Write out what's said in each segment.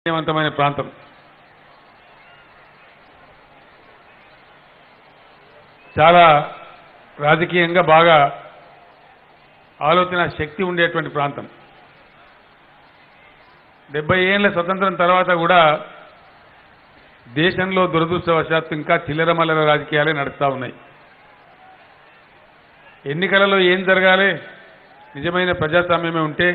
విజయవంతమైన ప్రాంతం చాలా రాజకీయంగా బాగా ఆలోచన శక్తి ఉండేటువంటి ప్రాంతం డెబ్బై ఏళ్ల స్వతంత్రం తర్వాత కూడా దేశంలో దురదృష్టవశాత్తు ఇంకా చిల్లర మల్లర రాజకీయాలే నడుస్తూ ఉన్నాయి ఎన్నికలలో ఏం జరగాలి నిజమైన ప్రజాస్వామ్యమే ఉంటే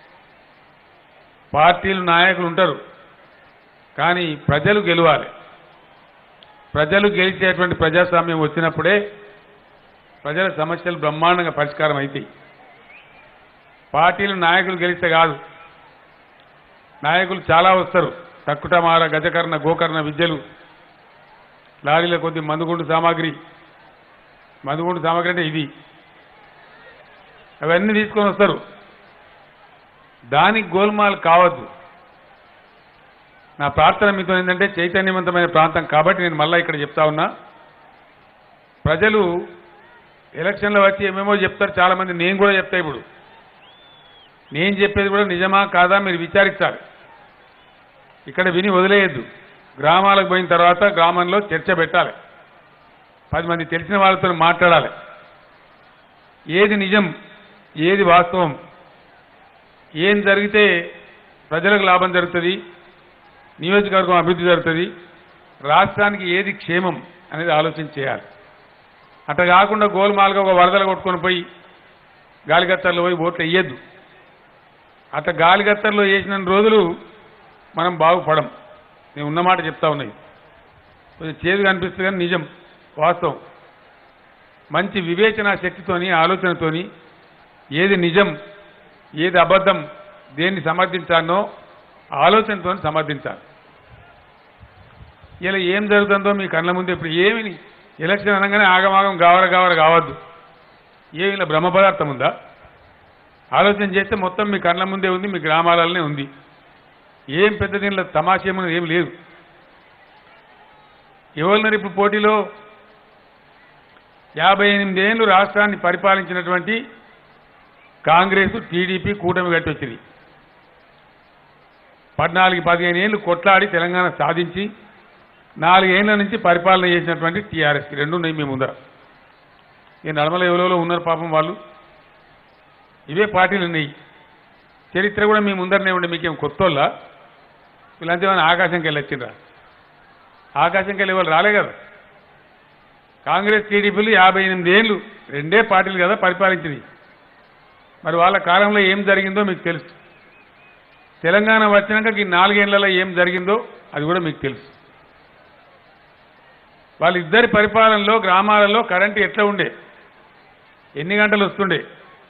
పార్టీలు నాయకులు ఉంటారు కానీ ప్రజలు గెలవాలి ప్రజలు గెలిచేటువంటి ప్రజాస్వామ్యం వచ్చినప్పుడే ప్రజల సమస్యలు బ్రహ్మాండంగా పరిష్కారం అవుతాయి పార్టీలు నాయకులు గెలిస్తే కాదు నాయకులు చాలా వస్తారు తక్కుటమార గజకర్ణ గోకర్ణ విద్యలు లారీల కొద్ది మందుగుండు సామాగ్రి మందుగుండు సామాగ్రి అంటే ఇది అవన్నీ తీసుకొని వస్తారు దానికి గోల్మాల్ కావద్దు నా ప్రార్థన మీతో ఏంటంటే చైతన్యవంతమైన ప్రాంతం కాబట్టి నేను మళ్ళీ ఇక్కడ చెప్తా ఉన్నా ప్రజలు ఎలక్షన్లో వచ్చి ఏమేమో చెప్తారు చాలా మంది నేను కూడా చెప్తా ఇప్పుడు నేను చెప్పేది కూడా నిజమా కాదా మీరు విచారించాలి ఇక్కడ విని వదిలేయద్దు గ్రామాలకు పోయిన తర్వాత గ్రామంలో చర్చ పెట్టాలి పది మంది తెలిసిన వాళ్ళతో మాట్లాడాలి ఏది నిజం ఏది వాస్తవం ఏం జరిగితే ప్రజలకు లాభం జరుగుతుంది నియోజకవర్గం అభివృద్ధి జరుగుతుంది రాష్ట్రానికి ఏది క్షేమం అనేది ఆలోచన చేయాలి అట్లా కాకుండా గోల్మాల్గా ఒక వరదలు కొట్టుకొని పోయి గాలిగత్తర్లో పోయి ఓట్లు వేయద్దు అట్లా గాలిగత్తర్లో వేసిన రోజులు మనం బాగుపడం నేను ఉన్నమాట చెప్తా ఉన్నాయి కొంచెం చేదుగా అనిపిస్తుంది కానీ నిజం వాస్తవం మంచి వివేచన శక్తితోని ఆలోచనతోని ఏది నిజం ఏది అబద్ధం దేన్ని సమర్థించానో ఆలోచనతో సమర్థించాలి ఇలా ఏం జరుగుతుందో మీ కళ్ళ ముందు ఇప్పుడు ఏమి ఎలక్షన్ అనగానే ఆగమాగం గావర గావర కావద్దు ఏమి ఇలా బ్రహ్మ పదార్థం ఉందా ఆలోచన చేస్తే మొత్తం మీ కళ్ళ ముందే ఉంది మీ గ్రామాలలోనే ఉంది ఏం పెద్ద దీనిలో తమాషేమో ఏం లేదు ఎవరున్నారు ఇప్పుడు పోటీలో యాభై ఎనిమిది ఏళ్ళు రాష్ట్రాన్ని పరిపాలించినటువంటి కాంగ్రెస్ టీడీపీ కూటమి కట్టి వచ్చింది పద్నాలుగు పదిహేను ఏళ్ళు కొట్లాడి తెలంగాణ సాధించి నాలుగేళ్ల నుంచి పరిపాలన చేసినటువంటి టీఆర్ఎస్ రెండు ఉన్నాయి మీ ముందర ఈ నడమల ఎవరెవరో ఉన్నారు పాపం వాళ్ళు ఇవే పార్టీలు ఉన్నాయి చరిత్ర కూడా మీ ముందరనే ఉండే మీకేం కొత్తోళ్ళ వీళ్ళంతా ఏమైనా ఆకాశంకి వెళ్ళి వచ్చిండ్రా ఆకాశంకి వెళ్ళి వాళ్ళు రాలే కదా కాంగ్రెస్ టీడీపీలు యాభై ఎనిమిది ఏళ్ళు రెండే పార్టీలు కదా పరిపాలించినాయి మరి వాళ్ళ కాలంలో ఏం జరిగిందో మీకు తెలుసు తెలంగాణ వచ్చినాక ఈ నాలుగేళ్లలో ఏం జరిగిందో అది కూడా మీకు తెలుసు వాళ్ళిద్దరి పరిపాలనలో గ్రామాలలో కరెంటు ఎట్లా ఉండే ఎన్ని గంటలు వస్తుండే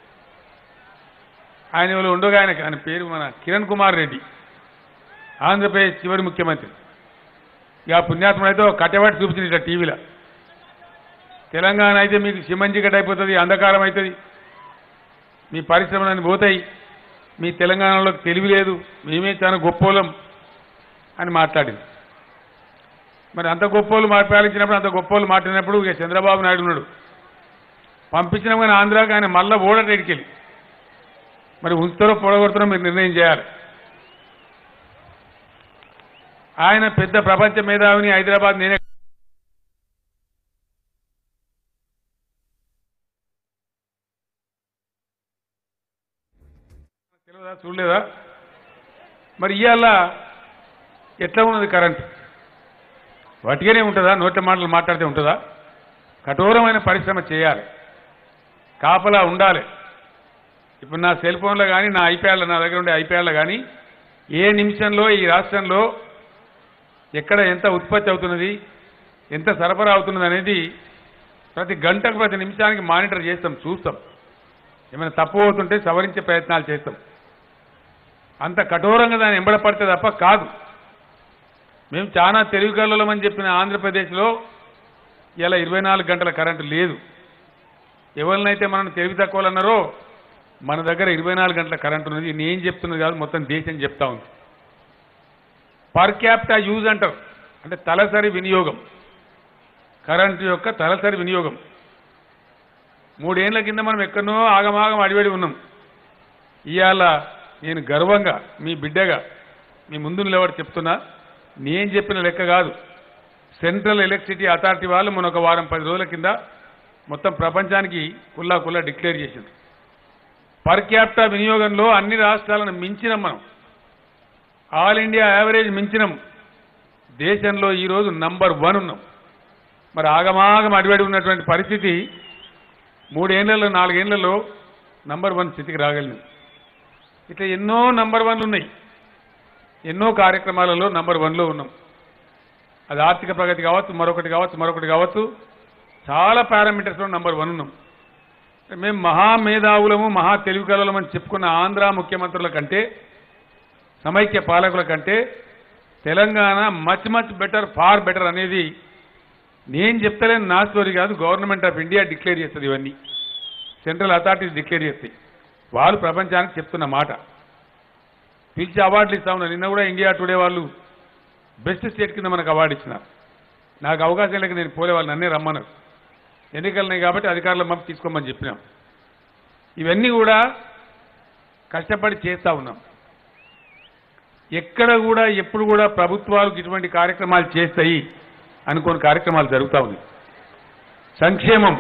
ఆయన ఎవరు ఉండగా ఆయన ఆయన పేరు మన కిరణ్ కుమార్ రెడ్డి ఆంధ్రప్రదేశ్ చివరి ముఖ్యమంత్రి ఇక పుణ్యాత్ముడు అయితే ఒక కట్టబట్టి చూపించింది ఇట్లా టీవీలో తెలంగాణ అయితే మీకు సిమంజికట్ అయిపోతుంది అంధకారం అవుతుంది మీ పరిశ్రమలన్నీ పోతాయి మీ తెలంగాణలో తెలివి లేదు మేమే చాలా గొప్పోలం అని మాట్లాడింది మరి అంత గొప్పోళ్ళు పరిపాలించినప్పుడు అంత గొప్పోళ్ళు మాట్లాడినప్పుడు ఇక చంద్రబాబు నాయుడు ఉన్నాడు పంపించినాం కానీ ఆంధ్రాకి ఆయన మళ్ళా ఓడట ఇడికెళ్ళి మరి ఉంచుతారో పొడగొడతారో మీరు నిర్ణయం చేయాలి ఆయన పెద్ద ప్రపంచ మేధావిని హైదరాబాద్ నేనే తెలియదా చూడలేదా మరి ఇవాళ ఎట్లా ఉన్నది కరెంట్ వటిగానే ఉంటుందా నోట్ల మాటలు మాట్లాడితే ఉంటుందా కఠోరమైన పరిశ్రమ చేయాలి కాపలా ఉండాలి ఇప్పుడు నా సెల్ ఫోన్లో కానీ నా ఐప్యాడ్లో నా దగ్గర ఉండే ఐప్యాడ్లో కానీ ఏ నిమిషంలో ఈ రాష్ట్రంలో ఎక్కడ ఎంత ఉత్పత్తి అవుతున్నది ఎంత సరఫరా అవుతున్నది అనేది ప్రతి గంటకు ప్రతి నిమిషానికి మానిటర్ చేస్తాం చూస్తాం ఏమైనా తప్పు అవుతుంటే సవరించే ప్రయత్నాలు చేస్తాం అంత కఠోరంగా దాన్ని ఎంబడపడితే తప్ప కాదు మేము చాలా తెలివి కళ్ళమని చెప్పిన ఆంధ్రప్రదేశ్లో ఇలా ఇరవై నాలుగు గంటల కరెంటు లేదు ఎవరినైతే మనం తెలివి తక్కువలు అన్నారో మన దగ్గర ఇరవై నాలుగు గంటల కరెంటు ఉన్నది నేను చెప్తున్నది కాదు మొత్తం దేశం చెప్తా ఉంది పర్ క్యాపిటా యూజ్ అంటారు అంటే తలసరి వినియోగం కరెంటు యొక్క తలసరి వినియోగం మూడేళ్ల కింద మనం ఎక్కడనో ఆగమాగం అడివేడి ఉన్నాం ఇవాళ నేను గర్వంగా మీ బిడ్డగా మీ ముందు నిలబడి చెప్తున్నా నేను చెప్పిన లెక్క కాదు సెంట్రల్ ఎలక్ట్రిసిటీ అథారిటీ వాళ్ళు మొన్న ఒక వారం పది రోజుల కింద మొత్తం ప్రపంచానికి కుల్లా కుల్లా డిక్లేర్ చేసింది పర్ క్యాపిటా వినియోగంలో అన్ని రాష్ట్రాలను మించినాం మనం ఆల్ ఇండియా యావరేజ్ మించినాం దేశంలో ఈరోజు నంబర్ వన్ ఉన్నాం మరి ఆగమాగం అడివడి ఉన్నటువంటి పరిస్థితి మూడేళ్లలో నాలుగేళ్లలో నంబర్ వన్ స్థితికి రాగలిగినాం ఇట్లా ఎన్నో నంబర్ వన్లు ఉన్నాయి ఎన్నో కార్యక్రమాలలో నంబర్ వన్లో ఉన్నాం అది ఆర్థిక ప్రగతి కావచ్చు మరొకటి కావచ్చు మరొకటి కావచ్చు చాలా పారామీటర్స్లో నంబర్ వన్ ఉన్నాం మేము మహా మేధావులము మహా తెలివికలము అని చెప్పుకున్న ఆంధ్ర ముఖ్యమంత్రుల కంటే సమైక్య పాలకుల కంటే Telangana much much better far better అనేది నేను చెప్తలేను నా స్టోరీ కాదు గవర్నమెంట్ ఆఫ్ ఇండియా డిక్లేర్ చేస్తుంది ఇవన్నీ సెంట్రల్ అథారిటీస్ డిక్లేర్ చేస్తాయి వాళ్ళు ప్రపంచానికి చెప్తున్న మాట పిలిచి అవార్డులు ఇస్తా ఉన్నారు నిన్న కూడా ఇండియా టుడే వాళ్ళు బెస్ట్ స్టేట్ కింద మనకు అవార్డు ఇచ్చినారు నాకు అవకాశం లేక నేను పోలే వాళ్ళు నన్నే రమ్మన్నారు ఎన్నికలున్నాయి కాబట్టి అధికారుల పంపి తీసుకోమని చెప్పినాం ఇవన్నీ కూడా కష్టపడి చేస్తా ఉన్నాం ఎక్కడ కూడా ఎప్పుడు కూడా ప్రభుత్వాలు ఇటువంటి కార్యక్రమాలు చేస్తాయి అనుకోని కార్యక్రమాలు జరుగుతూ ఉన్నాయి సంక్షేమం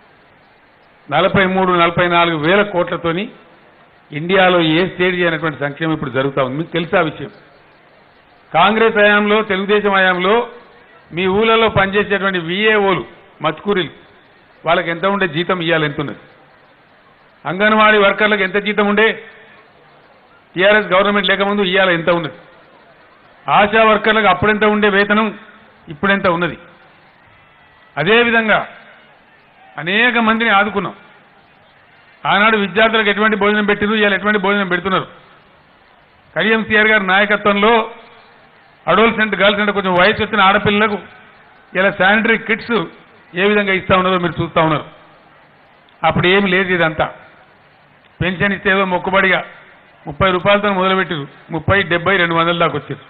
నలభై మూడు నలభై నాలుగు వేల కోట్లతోని ఇండియాలో ఏ స్టేట్ చేయనటువంటి సంక్షేమం ఇప్పుడు జరుగుతూ ఉంది మీకు తెలుసా విషయం కాంగ్రెస్ హయాంలో తెలుగుదేశం హయాంలో మీ ఊళ్ళలో పనిచేసేటువంటి విఏఓలు మత్కూరీలు వాళ్ళకి ఎంత ఉండే జీతం ఇవ్వాలి ఎంత ఉన్నది అంగన్వాడీ వర్కర్లకు ఎంత జీతం ఉండే టీఆర్ఎస్ గవర్నమెంట్ లేకముందు ఇవ్వాలి ఎంత ఉన్నది ఆశా వర్కర్లకు అప్పుడెంత ఉండే వేతనం ఇప్పుడెంత ఉన్నది అదేవిధంగా అనేక మందిని ఆదుకున్నాం ఆనాడు విద్యార్థులకు ఎటువంటి భోజనం పెట్టిరు ఇవాళ ఎటువంటి భోజనం పెడుతున్నారు కడియం సిఆర్ గారి నాయకత్వంలో అడోల్సెంట్ గర్ల్స్ అంటే కొంచెం వయసు వచ్చిన ఆడపిల్లలకు ఇలా శానిటరీ కిట్స్ ఏ విధంగా ఇస్తా ఉన్నారో మీరు చూస్తా ఉన్నారు అప్పుడు ఏమి లేదు ఇదంతా పెన్షన్ ఇస్తే ఏదో మొక్కుబడిగా ముప్పై రూపాయలతో మొదలుపెట్టారు ముప్పై డెబ్బై రెండు వందల దాకా వచ్చారు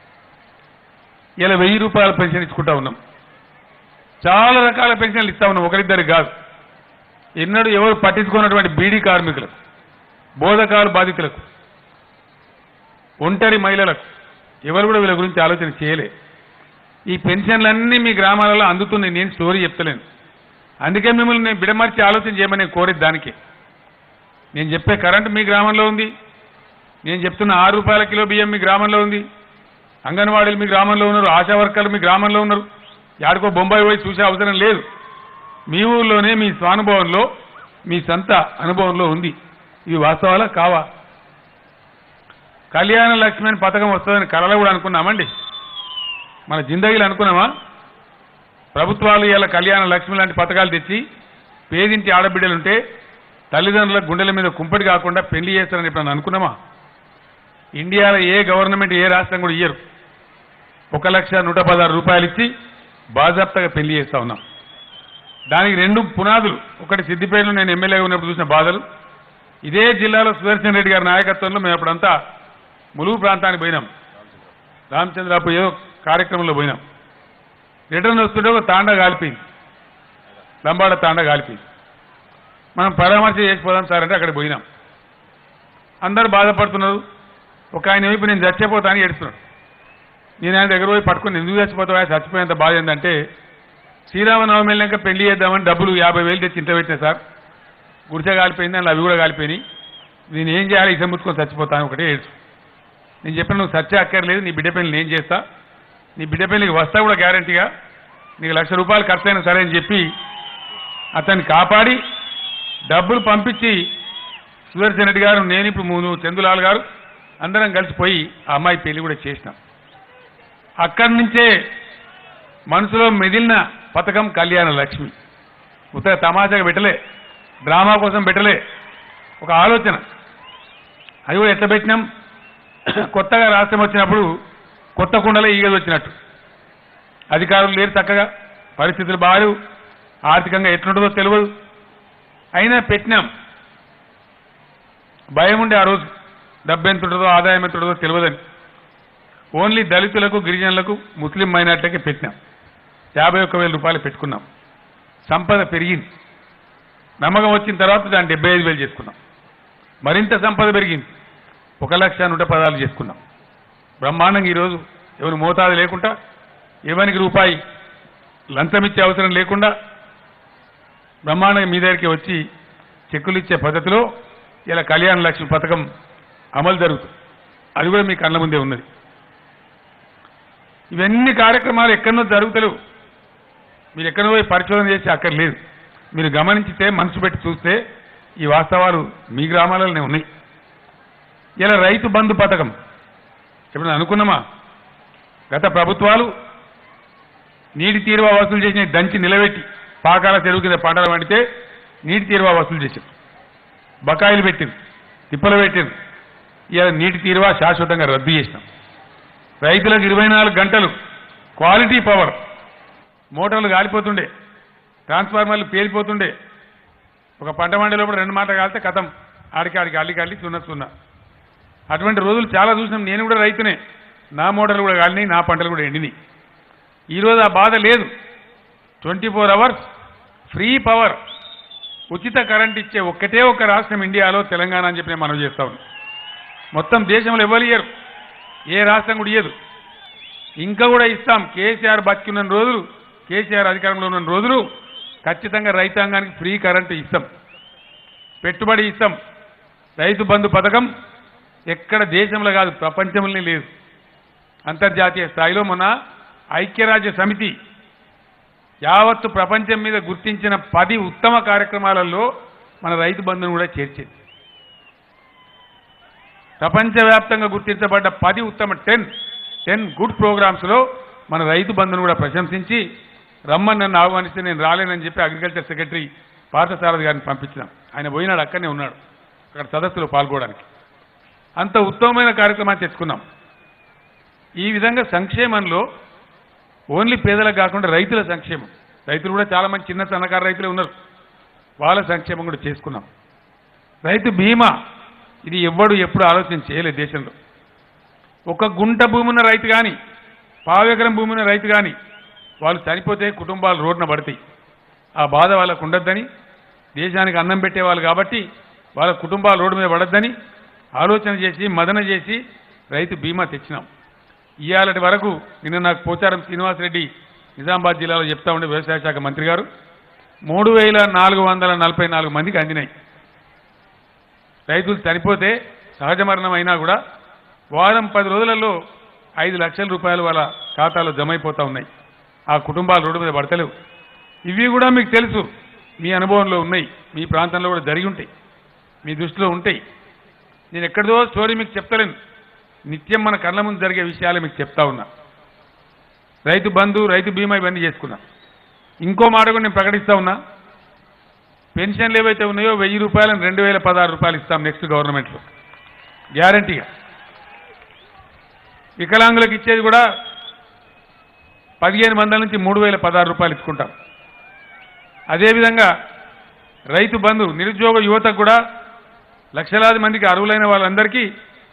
ఇలా వెయ్యి రూపాయల పెన్షన్ ఇచ్చుకుంటా ఉన్నాం చాలా రకాల పెన్షన్లు ఇస్తా ఉన్నాం ఒకరిద్దరికి కాదు ఎన్నడూ ఎవరు పట్టించుకున్నటువంటి బీడీ కార్మికులకు బోధకాలు బాధితులకు ఒంటరి మహిళలకు ఎవరు కూడా వీళ్ళ గురించి ఆలోచన చేయలే ఈ పెన్షన్లన్నీ మీ గ్రామాలలో అందుతున్నాయి నేను స్టోరీ చెప్తలేను అందుకే మిమ్మల్ని నేను బిడమర్చి ఆలోచన చేయమని నేను కోరేది దానికి నేను చెప్పే కరెంట్ మీ గ్రామంలో ఉంది నేను చెప్తున్న ఆరు రూపాయల కిలో బియ్యం మీ గ్రామంలో ఉంది అంగన్వాడీలు మీ గ్రామంలో ఉన్నారు ఆశా వర్కర్లు మీ గ్రామంలో ఉన్నారు యాడికో బొంబాయి పోయి చూసే అవసరం లేదు మీ ఊళ్ళోనే మీ స్వానుభవంలో మీ సొంత అనుభవంలో ఉంది ఇవి వాస్తవాలా కావా కళ్యాణ లక్ష్మి అని పథకం వస్తుందని కళలో కూడా అనుకున్నామండి మన జిందగీలు అనుకున్నామా ప్రభుత్వాలు ఇలా కళ్యాణ లక్ష్మి లాంటి పథకాలు తెచ్చి పేదింటి ఆడబిడ్డలుంటే తల్లిదండ్రుల గుండెల మీద కుంపటి కాకుండా పెళ్లి చేస్తారని ఎప్పుడన్నా అనుకున్నామా ఇండియాలో ఏ గవర్నమెంట్ ఏ రాష్ట్రం కూడా ఇయ్యరు ఒక లక్ష నూట పదహారు రూపాయలు ఇచ్చి బాజాప్తగా పెళ్లి చేస్తా ఉన్నాం దానికి రెండు పునాదులు ఒకటి సిద్దిపేటలో నేను ఎమ్మెల్యేగా ఉన్నప్పుడు చూసిన బాధలు ఇదే జిల్లాలో సుదర్శన్ రెడ్డి గారి నాయకత్వంలో మేము అప్పుడంతా ములుగు ప్రాంతానికి పోయినాం రామచంద్రాపు ఏదో కార్యక్రమంలో పోయినాం రిటర్న్ వస్తుంటే ఒక తాండా కాలిపోయింది లంబాడ తాండా కాలిపోయింది మనం పరామర్శ చేసిపోదాం సార్ అంటే అక్కడికి పోయినాం అందరూ బాధపడుతున్నారు ఒక ఆయన వైపు నేను చచ్చిపోతా అని ఏడుస్తున్నాడు నేను ఆయన దగ్గర పోయి పట్టుకుని ఎందుకు చచ్చిపోతావా చచ్చిపోయేంత బాధ ఏంటంటే శ్రీరామనవమి వెళ్ళాక పెళ్లి చేద్దామని డబ్బులు యాభై వేలు తెచ్చి ఇంత పెట్టినా సార్ గుడిసె కాలిపోయింది అందులో అవి కూడా కాలిపోయినాయి నేను ఏం చేయాలి ఇసం ముట్టుకొని చచ్చిపోతాను ఒకటే ఏడ్చు నేను చెప్పిన నువ్వు సత్య అక్కర్లేదు నీ బిడ్డ పెళ్లి నేను చేస్తా నీ బిడ్డ పెళ్లికి వస్తా కూడా గ్యారంటీగా నీకు లక్ష రూపాయలు ఖర్చు అయినా సరే అని చెప్పి అతన్ని కాపాడి డబ్బులు పంపించి సుదర్శన్ రెడ్డి గారు నేను ఇప్పుడు మూడు చందులాల్ గారు అందరం కలిసిపోయి ఆ అమ్మాయి పెళ్లి కూడా చేసినాం అక్కడి నుంచే మనసులో మెదిలిన పథకం కళ్యాణ లక్ష్మి ఉత్తర తమాషాగా పెట్టలే డ్రామా కోసం పెట్టలే ఒక ఆలోచన అది కూడా ఎట్లా పెట్టినాం కొత్తగా రాష్ట్రం వచ్చినప్పుడు కొత్త కుండలో ఈగలు వచ్చినట్టు అధికారులు లేరు చక్కగా పరిస్థితులు బాగాలేవు ఆర్థికంగా ఎట్లుంటుందో తెలియదు అయినా పెట్టినాం భయం ఉండే ఆ రోజు డబ్బు ఎంత ఉంటుందో ఆదాయం ఎంత ఉంటుందో తెలియదని ఓన్లీ దళితులకు గిరిజనులకు ముస్లిం మైనార్టీలకే పెట్టినాం యాభై ఒక్క వేల రూపాయలు పెట్టుకున్నాం సంపద పెరిగింది నమ్మకం వచ్చిన తర్వాత దాన్ని డెబ్బై ఐదు వేలు చేసుకున్నాం మరింత సంపద పెరిగింది ఒక లక్ష నూట పదాలు చేసుకున్నాం బ్రహ్మాండంగా ఈరోజు ఎవరు మోతాదు లేకుండా ఎవరికి రూపాయి లంచం ఇచ్చే అవసరం లేకుండా బ్రహ్మాండంగా మీ దగ్గరికి వచ్చి చెక్కులు ఇచ్చే పద్ధతిలో ఇలా కళ్యాణ లక్ష్మి పథకం అమలు జరుగుతుంది అది కూడా మీ కళ్ళ ముందే ఉన్నది ఇవన్నీ కార్యక్రమాలు ఎక్కడనో జరుగుతలేవు మీరు ఎక్కడో పోయి పరిశోధన చేసి అక్కడ లేదు మీరు గమనించితే మనసు పెట్టి చూస్తే ఈ వాస్తవాలు మీ గ్రామాలలోనే ఉన్నాయి ఇలా రైతు బంధు పథకం ఎప్పుడైనా అనుకున్నామా గత ప్రభుత్వాలు నీటి తీరువా వసూలు చేసిన దంచి నిలబెట్టి పాకాల చెరువు కింద పంటలు పండితే నీటి తీరువా వసూలు చేశారు బకాయిలు పెట్టింది తిప్పలు పెట్టింది ఇలా నీటి తీరువా శాశ్వతంగా రద్దు చేసినాం రైతులకు ఇరవై నాలుగు గంటలు క్వాలిటీ పవర్ మోటార్లు కాలిపోతుండే ట్రాన్స్ఫార్మర్లు పేలిపోతుండే ఒక పంట మండే లోపల రెండు మాటలు కాలితే కథం ఆడికి ఆడికి అల్లికి అల్లి సున్న సున్న అటువంటి రోజులు చాలా చూసినాం నేను కూడా రైతునే నా మోటార్లు కూడా కాలినాయి నా పంటలు కూడా ఎండినాయి ఈరోజు ఆ బాధ లేదు twenty four hours free power ఉచిత కరెంట్ ఇచ్చే ఒక్కటే ఒక్క రాష్ట్రం ఇండియాలో తెలంగాణ అని చెప్పి నేను మనం చేస్తా ఉన్నాను మొత్తం దేశంలో ఎవరు ఇయ్యరు ఏ రాష్ట్రం కూడా ఇయ్యదు ఇంకా కూడా ఇస్తాం కేసీఆర్ బతికున్న రోజులు కేసీఆర్ అధికారంలో ఉన్న రోజులు ఖచ్చితంగా రైతాంగానికి ఫ్రీ కరెంటు ఇస్తాం పెట్టుబడి ఇస్తాం రైతు బంధు పథకం ఎక్కడ దేశంలో కాదు ప్రపంచంలోనే లేదు అంతర్జాతీయ స్థాయిలో మొన్న ఐక్యరాజ్య సమితి యావత్తు ప్రపంచం మీద గుర్తించిన పది ఉత్తమ కార్యక్రమాలలో మన రైతు బంధును కూడా చేర్చింది ప్రపంచవ్యాప్తంగా గుర్తించబడ్డ పది ఉత్తమ టెన్ టెన్ గుడ్ ప్రోగ్రామ్స్లో మన రైతు బంధును కూడా ప్రశంసించి రమ్మని నన్ను ఆహ్వానిస్తే నేను రాలేనని చెప్పి అగ్రికల్చర్ సెక్రటరీ పార్థసారథి గారిని పంపించినాం ఆయన పోయినాడు అక్కడనే ఉన్నాడు అక్కడ సదస్సులో పాల్గొనడానికి అంత ఉత్తమమైన కార్యక్రమాన్ని తెచ్చుకున్నాం ఈ విధంగా సంక్షేమంలో ఓన్లీ పేదలకు కాకుండా రైతుల సంక్షేమం రైతులు కూడా చాలా మంది చిన్న సన్నకారు రైతులే ఉన్నారు వాళ్ళ సంక్షేమం కూడా చేసుకున్నాం రైతు బీమా ఇది ఎవ్వడు ఎప్పుడు ఆలోచన చేయలేదు దేశంలో ఒక గుంట భూమి ఉన్న రైతు కానీ పావెకరం భూమి ఉన్న రైతు కానీ వాళ్ళు చనిపోతే కుటుంబాలు రోడ్డున పడతాయి ఆ బాధ వాళ్ళకు ఉండొద్దని దేశానికి అన్నం పెట్టేవాళ్ళు కాబట్టి వాళ్ళ కుటుంబాలు రోడ్డు మీద పడొద్దని ఆలోచన చేసి మదన చేసి రైతు బీమా తెచ్చినాం ఇవాళటి వరకు నిన్న నాకు పోచారం శ్రీనివాసరెడ్డి నిజామాబాద్ జిల్లాలో చెప్తా ఉండే వ్యవసాయ శాఖ మంత్రి గారు మూడు వేల నాలుగు వందల నలభై నాలుగు మందికి అందినాయి రైతులు చనిపోతే సహజ మరణం అయినా కూడా వారం పది రోజులలో ఐదు లక్షల రూపాయలు వాళ్ళ ఖాతాలో జమ అయిపోతా ఉన్నాయి ఆ కుటుంబాలు రోడ్డు మీద పడతలేవు ఇవి కూడా మీకు తెలుసు మీ అనుభవంలో ఉన్నాయి మీ ప్రాంతంలో కూడా జరిగి ఉంటాయి మీ దృష్టిలో ఉంటాయి నేను ఎక్కడిదో స్టోరీ మీకు చెప్తలేను నిత్యం మన కళ్ళ ముందు జరిగే విషయాలు మీకు చెప్తా ఉన్నా రైతు బంధు రైతు బీమా ఇవన్నీ చేసుకున్నా ఇంకో మాట కూడా నేను ప్రకటిస్తా ఉన్నా పెన్షన్లు ఏవైతే ఉన్నాయో వెయ్యి రూపాయలను రెండు వేల పదహారు రూపాయలు ఇస్తాం నెక్స్ట్ గవర్నమెంట్లో గ్యారంటీగా వికలాంగులకు ఇచ్చేది కూడా పదిహేను వందల నుంచి మూడు వేల పదహారు రూపాయలు ఇచ్చుకుంటాం అదేవిధంగా రైతు బంధు నిరుద్యోగ యువతకు కూడా లక్షలాది మందికి అర్హులైన వాళ్ళందరికీ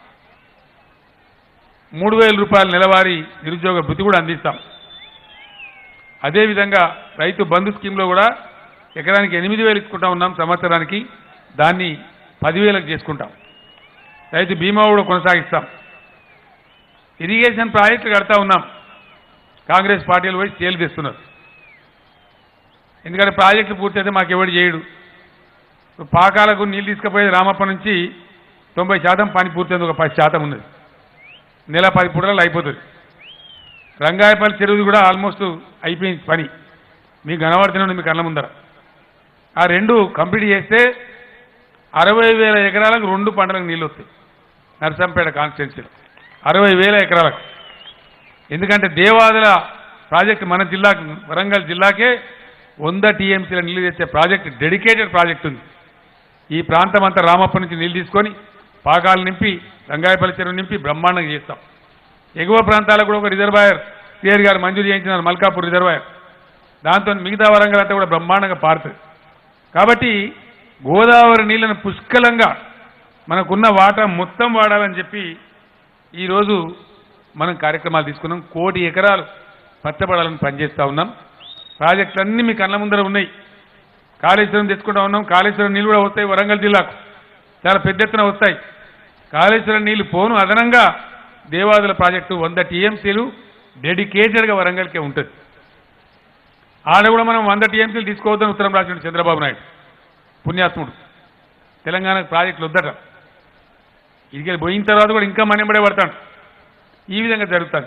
మూడు వేల రూపాయల నెలవారీ నిరుద్యోగ భృతి కూడా అందిస్తాం అదేవిధంగా రైతు బంధు స్కీమ్లో కూడా ఎకరానికి ఎనిమిది వేలు ఇచ్చుకుంటా ఉన్నాం సంవత్సరానికి దాన్ని పదివేలకు చేసుకుంటాం రైతు బీమా కూడా కొనసాగిస్తాం ఇరిగేషన్ ప్రాజెక్టులు కడతా ఉన్నాం కాంగ్రెస్ పార్టీలు పోయి స్టేలు తెస్తున్నారు ఎందుకంటే ప్రాజెక్టులు పూర్తయితే మాకు ఎవడు చేయడు ఇప్పుడు పాకాలకు నీళ్ళు తీసుకుపోయేది రామప్ప నుంచి తొంభై శాతం పని పూర్తయింది ఒక పది శాతం ఉన్నది నెల పది పుటలు అయిపోతుంది రంగాయపల్లి చెరువుది కూడా ఆల్మోస్ట్ అయిపోయింది పని మీకు కనబడుతున్నాడు మీ కళ్ళ ముందర ఆ రెండు కంప్లీట్ చేస్తే అరవై వేల ఎకరాలకు రెండు పంటలకు నీళ్ళు వస్తాయి నర్సంపేట కాన్స్టిట్యున్సీలో అరవై వేల ఎకరాలకు ఎందుకంటే దేవాదుల ప్రాజెక్ట్ మన జిల్లాకు వరంగల్ జిల్లాకే వంద టీఎంసీల నీళ్లు తెచ్చే ప్రాజెక్ట్ డెడికేటెడ్ ప్రాజెక్ట్ ఉంది ఈ ప్రాంతం అంతా రామప్ప నుంచి నీళ్లు తీసుకొని పాకాలు నింపి రంగాయపల్లి చెరువు నింపి బ్రహ్మాండంగా చేస్తాం ఎగువ ప్రాంతాలకు కూడా ఒక రిజర్వాయర్ సిఆర్ గారు మంజూరు చేయించినారు మల్కాపూర్ రిజర్వాయర్ దాంతో మిగతా వరంగల్ అంతా కూడా బ్రహ్మాండంగా పారుతుంది కాబట్టి గోదావరి నీళ్లను పుష్కలంగా మనకున్న వాటా మొత్తం వాడాలని చెప్పి ఈరోజు మనం కార్యక్రమాలు తీసుకున్నాం కోటి ఎకరాలు పచ్చబడాలని పనిచేస్తూ ఉన్నాం ప్రాజెక్టులన్నీ మీ కళ్ళ ముందర ఉన్నాయి కాళేశ్వరం తెచ్చుకుంటా ఉన్నాం కాళేశ్వరం నీళ్ళు కూడా వస్తాయి వరంగల్ జిల్లాకు చాలా పెద్ద ఎత్తున వస్తాయి కాళేశ్వరం నీళ్లు పోను అదనంగా దేవాదుల ప్రాజెక్టు వంద టీఎంసీలు డెడికేటెడ్గా వరంగల్కే ఉంటుంది ఆడ కూడా మనం వంద టీఎంసీలు తీసుకోవద్దని ఉత్తరం రాసిన చంద్రబాబు నాయుడు పుణ్యాత్ముడు తెలంగాణకు ప్రాజెక్టులు వద్దట ఇది పోయిన తర్వాత కూడా ఇంకా మనెంబడే పడతాడు ఈ విధంగా జరుగుతుంది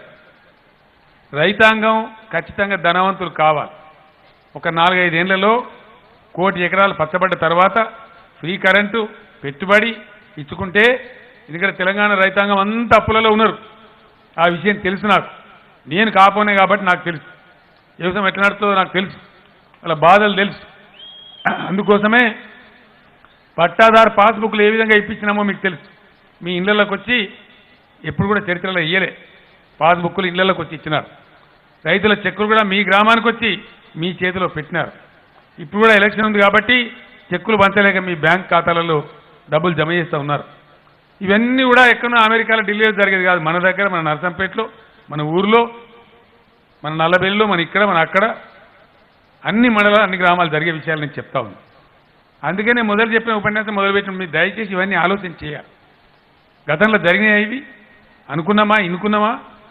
రైతాంగం ఖచ్చితంగా ధనవంతులు కావాలి ఒక నాలుగైదేళ్లలో కోటి ఎకరాలు పచ్చబడ్డ తర్వాత ఫ్రీ కరెంటు పెట్టుబడి ఇచ్చుకుంటే ఎందుకంటే తెలంగాణ రైతాంగం అంతా అప్పులలో ఉన్నారు ఆ విషయం తెలుసు నాకు నేను కాపోనే కాబట్టి నాకు తెలుసు వ్యవసాయం ఎట్లా నడుతుందో నాకు తెలుసు వాళ్ళ బాధలు తెలుసు అందుకోసమే పట్టాదారు పాస్బుక్లు ఏ విధంగా ఇప్పించినామో మీకు తెలుసు మీ ఇళ్లలోకి వచ్చి ఎప్పుడు కూడా చరిత్రలో ఇయ్యలే పాస్బుక్లు ఇళ్లలోకి వచ్చి ఇచ్చినారు రైతుల చెక్కులు కూడా మీ గ్రామానికి వచ్చి మీ చేతిలో పెట్టినారు ఇప్పుడు కూడా ఎలక్షన్ ఉంది కాబట్టి చెక్కులు పంచలేక మీ బ్యాంక్ ఖాతాలలో డబ్బులు జమ చేస్తూ ఉన్నారు ఇవన్నీ కూడా ఎక్కడో అమెరికాలో ఢిల్లీలో జరిగేది కాదు మన దగ్గర మన నర్సంపేటలో మన ఊర్లో మన నల్లబెల్లిలో మన ఇక్కడ మన అక్కడ అన్ని మండలాలు అన్ని గ్రామాలు జరిగే విషయాలు నేను చెప్తా ఉన్నాను అందుకనే మొదలు చెప్పిన ఉపన్యాసం మొదలుపెట్టిన మీరు దయచేసి ఇవన్నీ ఆలోచన చేయాలి గతంలో జరిగినాయి ఇవి అనుకున్నామా ఇనుకున్నామా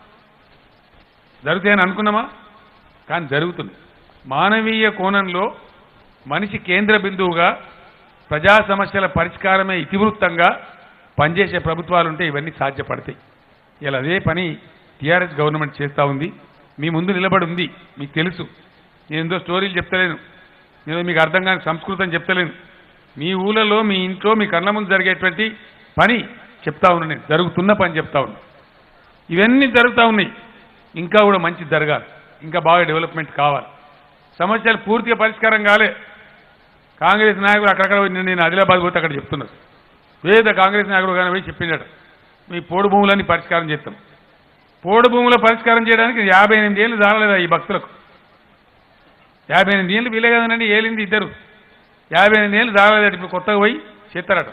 జరుగుతాయని అనుకున్నామా కానీ జరుగుతుంది మానవీయ కోణంలో మనిషి కేంద్ర బిందువుగా ప్రజా సమస్యల పరిష్కారమే ఇతివృత్తంగా పనిచేసే ప్రభుత్వాలు ఉంటే ఇవన్నీ సాధ్యపడతాయి ఇలా అదే పని టీఆర్ఎస్ గవర్నమెంట్ చేస్తూ ఉంది మీ ముందు నిలబడి ఉంది మీకు తెలుసు నేను ఎంతో స్టోరీలు చెప్తలేను నేను మీకు అర్థం కాని సంస్కృతం చెప్తలేను మీ ఊళ్ళలో మీ ఇంట్లో మీ కళ్ళ ముందు జరిగేటువంటి పని చెప్తా ఉన్నా నేను జరుగుతున్న పని చెప్తా ఉన్నా ఇవన్నీ జరుగుతూ ఉన్నాయి ఇంకా కూడా మంచి జరగాలి ఇంకా బాగా డెవలప్మెంట్ కావాలి సమస్యలు పూర్తిగా పరిష్కారం కాలే కాంగ్రెస్ నాయకులు అక్కడక్కడ పోయి నేను- నేను ఆదిలాబాద్ పోతే అక్కడ చెప్తున్నారు వేద కాంగ్రెస్ నాయకుడు కానీ పోయి చెప్పిండట మీ పోడు భూములన్నీ పరిష్కారం చేస్తాం పోడు భూముల పరిష్కారం చేయడానికి యాభై ఎనిమిది ఏళ్ళు చాలలేదా ఈ భక్తులకు యాభై ఎనిమిది ఏళ్ళు వీలే కదనండి ఏలింది ఇద్దరు యాభై ఎనిమిది ఏళ్ళు చాలలేదట ఇప్పుడు కొత్తగా పోయి చేస్తారట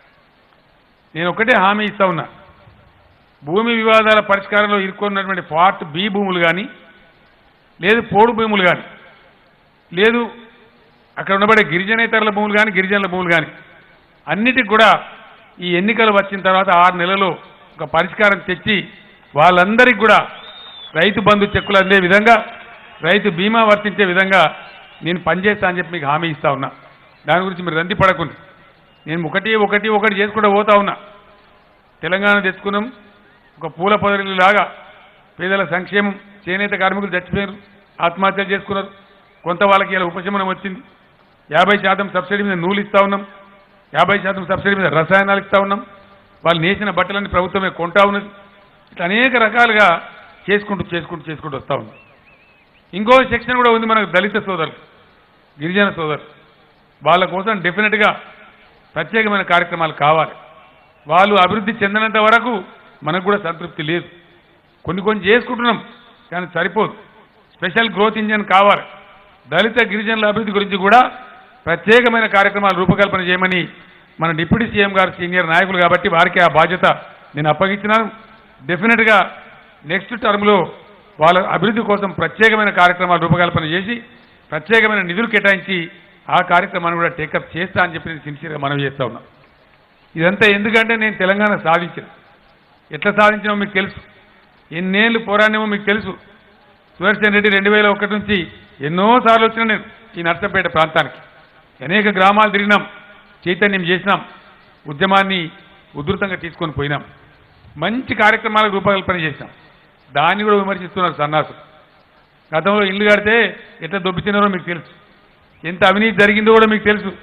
నేను ఒకటే హామీ ఇస్తా ఉన్నా భూమి వివాదాల పరిష్కారంలో ఇరుక్కున్నటువంటి పార్ట్ బి భూములు కానీ లేదు పోడు భూములు కానీ లేదు అక్కడ ఉండబడే గిరిజనేతరుల భూములు కానీ గిరిజనుల భూములు కానీ అన్నిటికి కూడా ఈ ఎన్నికలు వచ్చిన తర్వాత ఆరు నెలలు ఒక పరిష్కారం తెచ్చి వాళ్ళందరికీ కూడా రైతు బంధు చెక్కులు అందే విధంగా రైతు బీమా వర్తించే విధంగా నేను పనిచేస్తా అని చెప్పి మీకు హామీ ఇస్తా ఉన్నా దాని గురించి మీరు రంది పడకుండా నేను ఒకటి ఒకటి ఒకటి చేసుకుంటూ పోతా ఉన్నా తెలంగాణ తెచ్చుకున్నాం ఒక పూల పొదరిలాగా పేదల సంక్షేమం చేనేత కార్మికులు చచ్చిపోయారు ఆత్మహత్యలు చేసుకున్నారు కొంత వాళ్ళకి ఇలా ఉపశమనం వచ్చింది యాభై శాతం సబ్సిడీ మీద నూలు ఇస్తా ఉన్నాం యాభై శాతం సబ్సిడీ మీద రసాయనాలు ఇస్తా ఉన్నాం వాళ్ళు నేసిన బట్టలన్నీ ప్రభుత్వమే కొంటా ఉన్నది ఇట్లా అనేక రకాలుగా చేసుకుంటూ చేసుకుంటూ చేసుకుంటూ వస్తా ఉన్నాం ఇంకో సెక్షన్ కూడా ఉంది మనకు దళిత సోదరులు గిరిజన సోదరులు వాళ్ళ కోసం డెఫినెట్గా ప్రత్యేకమైన కార్యక్రమాలు కావాలి వాళ్ళు అభివృద్ధి చెందినంత వరకు మనకు కూడా సంతృప్తి లేదు కొన్ని కొన్ని చేసుకుంటున్నాం కానీ సరిపోదు స్పెషల్ గ్రోత్ ఇంజన్ కావాలి దళిత గిరిజనుల అభివృద్ధి గురించి కూడా ప్రత్యేకమైన కార్యక్రమాలు రూపకల్పన చేయమని మన డిప్యూటీ సీఎం గారు సీనియర్ నాయకులు కాబట్టి వారికి ఆ బాధ్యత నేను అప్పగించినాను డెఫినెట్గా నెక్స్ట్ టర్మ్లో వాళ్ళ అభివృద్ధి కోసం ప్రత్యేకమైన కార్యక్రమాలు రూపకల్పన చేసి ప్రత్యేకమైన నిధులు కేటాయించి ఆ కార్యక్రమాన్ని కూడా టేకప్ చేస్తా అని చెప్పి నేను సిన్సియర్గా మనవి చేస్తా ఉన్నా ఇదంతా ఎందుకంటే నేను తెలంగాణ సాధించిన ఎట్లా సాధించినామో మీకు తెలుసు ఎన్నేళ్ళు పోరాడినామో మీకు తెలుసు సుదర్శన్ రెడ్డి రెండు వేల ఒకటి నుంచి ఎన్నోసార్లు వచ్చిన నేను ఈ నర్సంపేట ప్రాంతానికి అనేక గ్రామాలు తిరిగినాం చైతన్యం చేసినాం ఉద్యమాన్ని ఉధృతంగా తీసుకొని పోయినాం మంచి కార్యక్రమాలకు రూపకల్పన చేసినాం దాన్ని కూడా విమర్శిస్తున్నారు సన్నాసులు గతంలో ఇల్లు కడితే ఎట్లా దొబ్బితున్నారో మీకు తెలుసు ఎంత అవినీతి జరిగిందో కూడా మీకు తెలుసు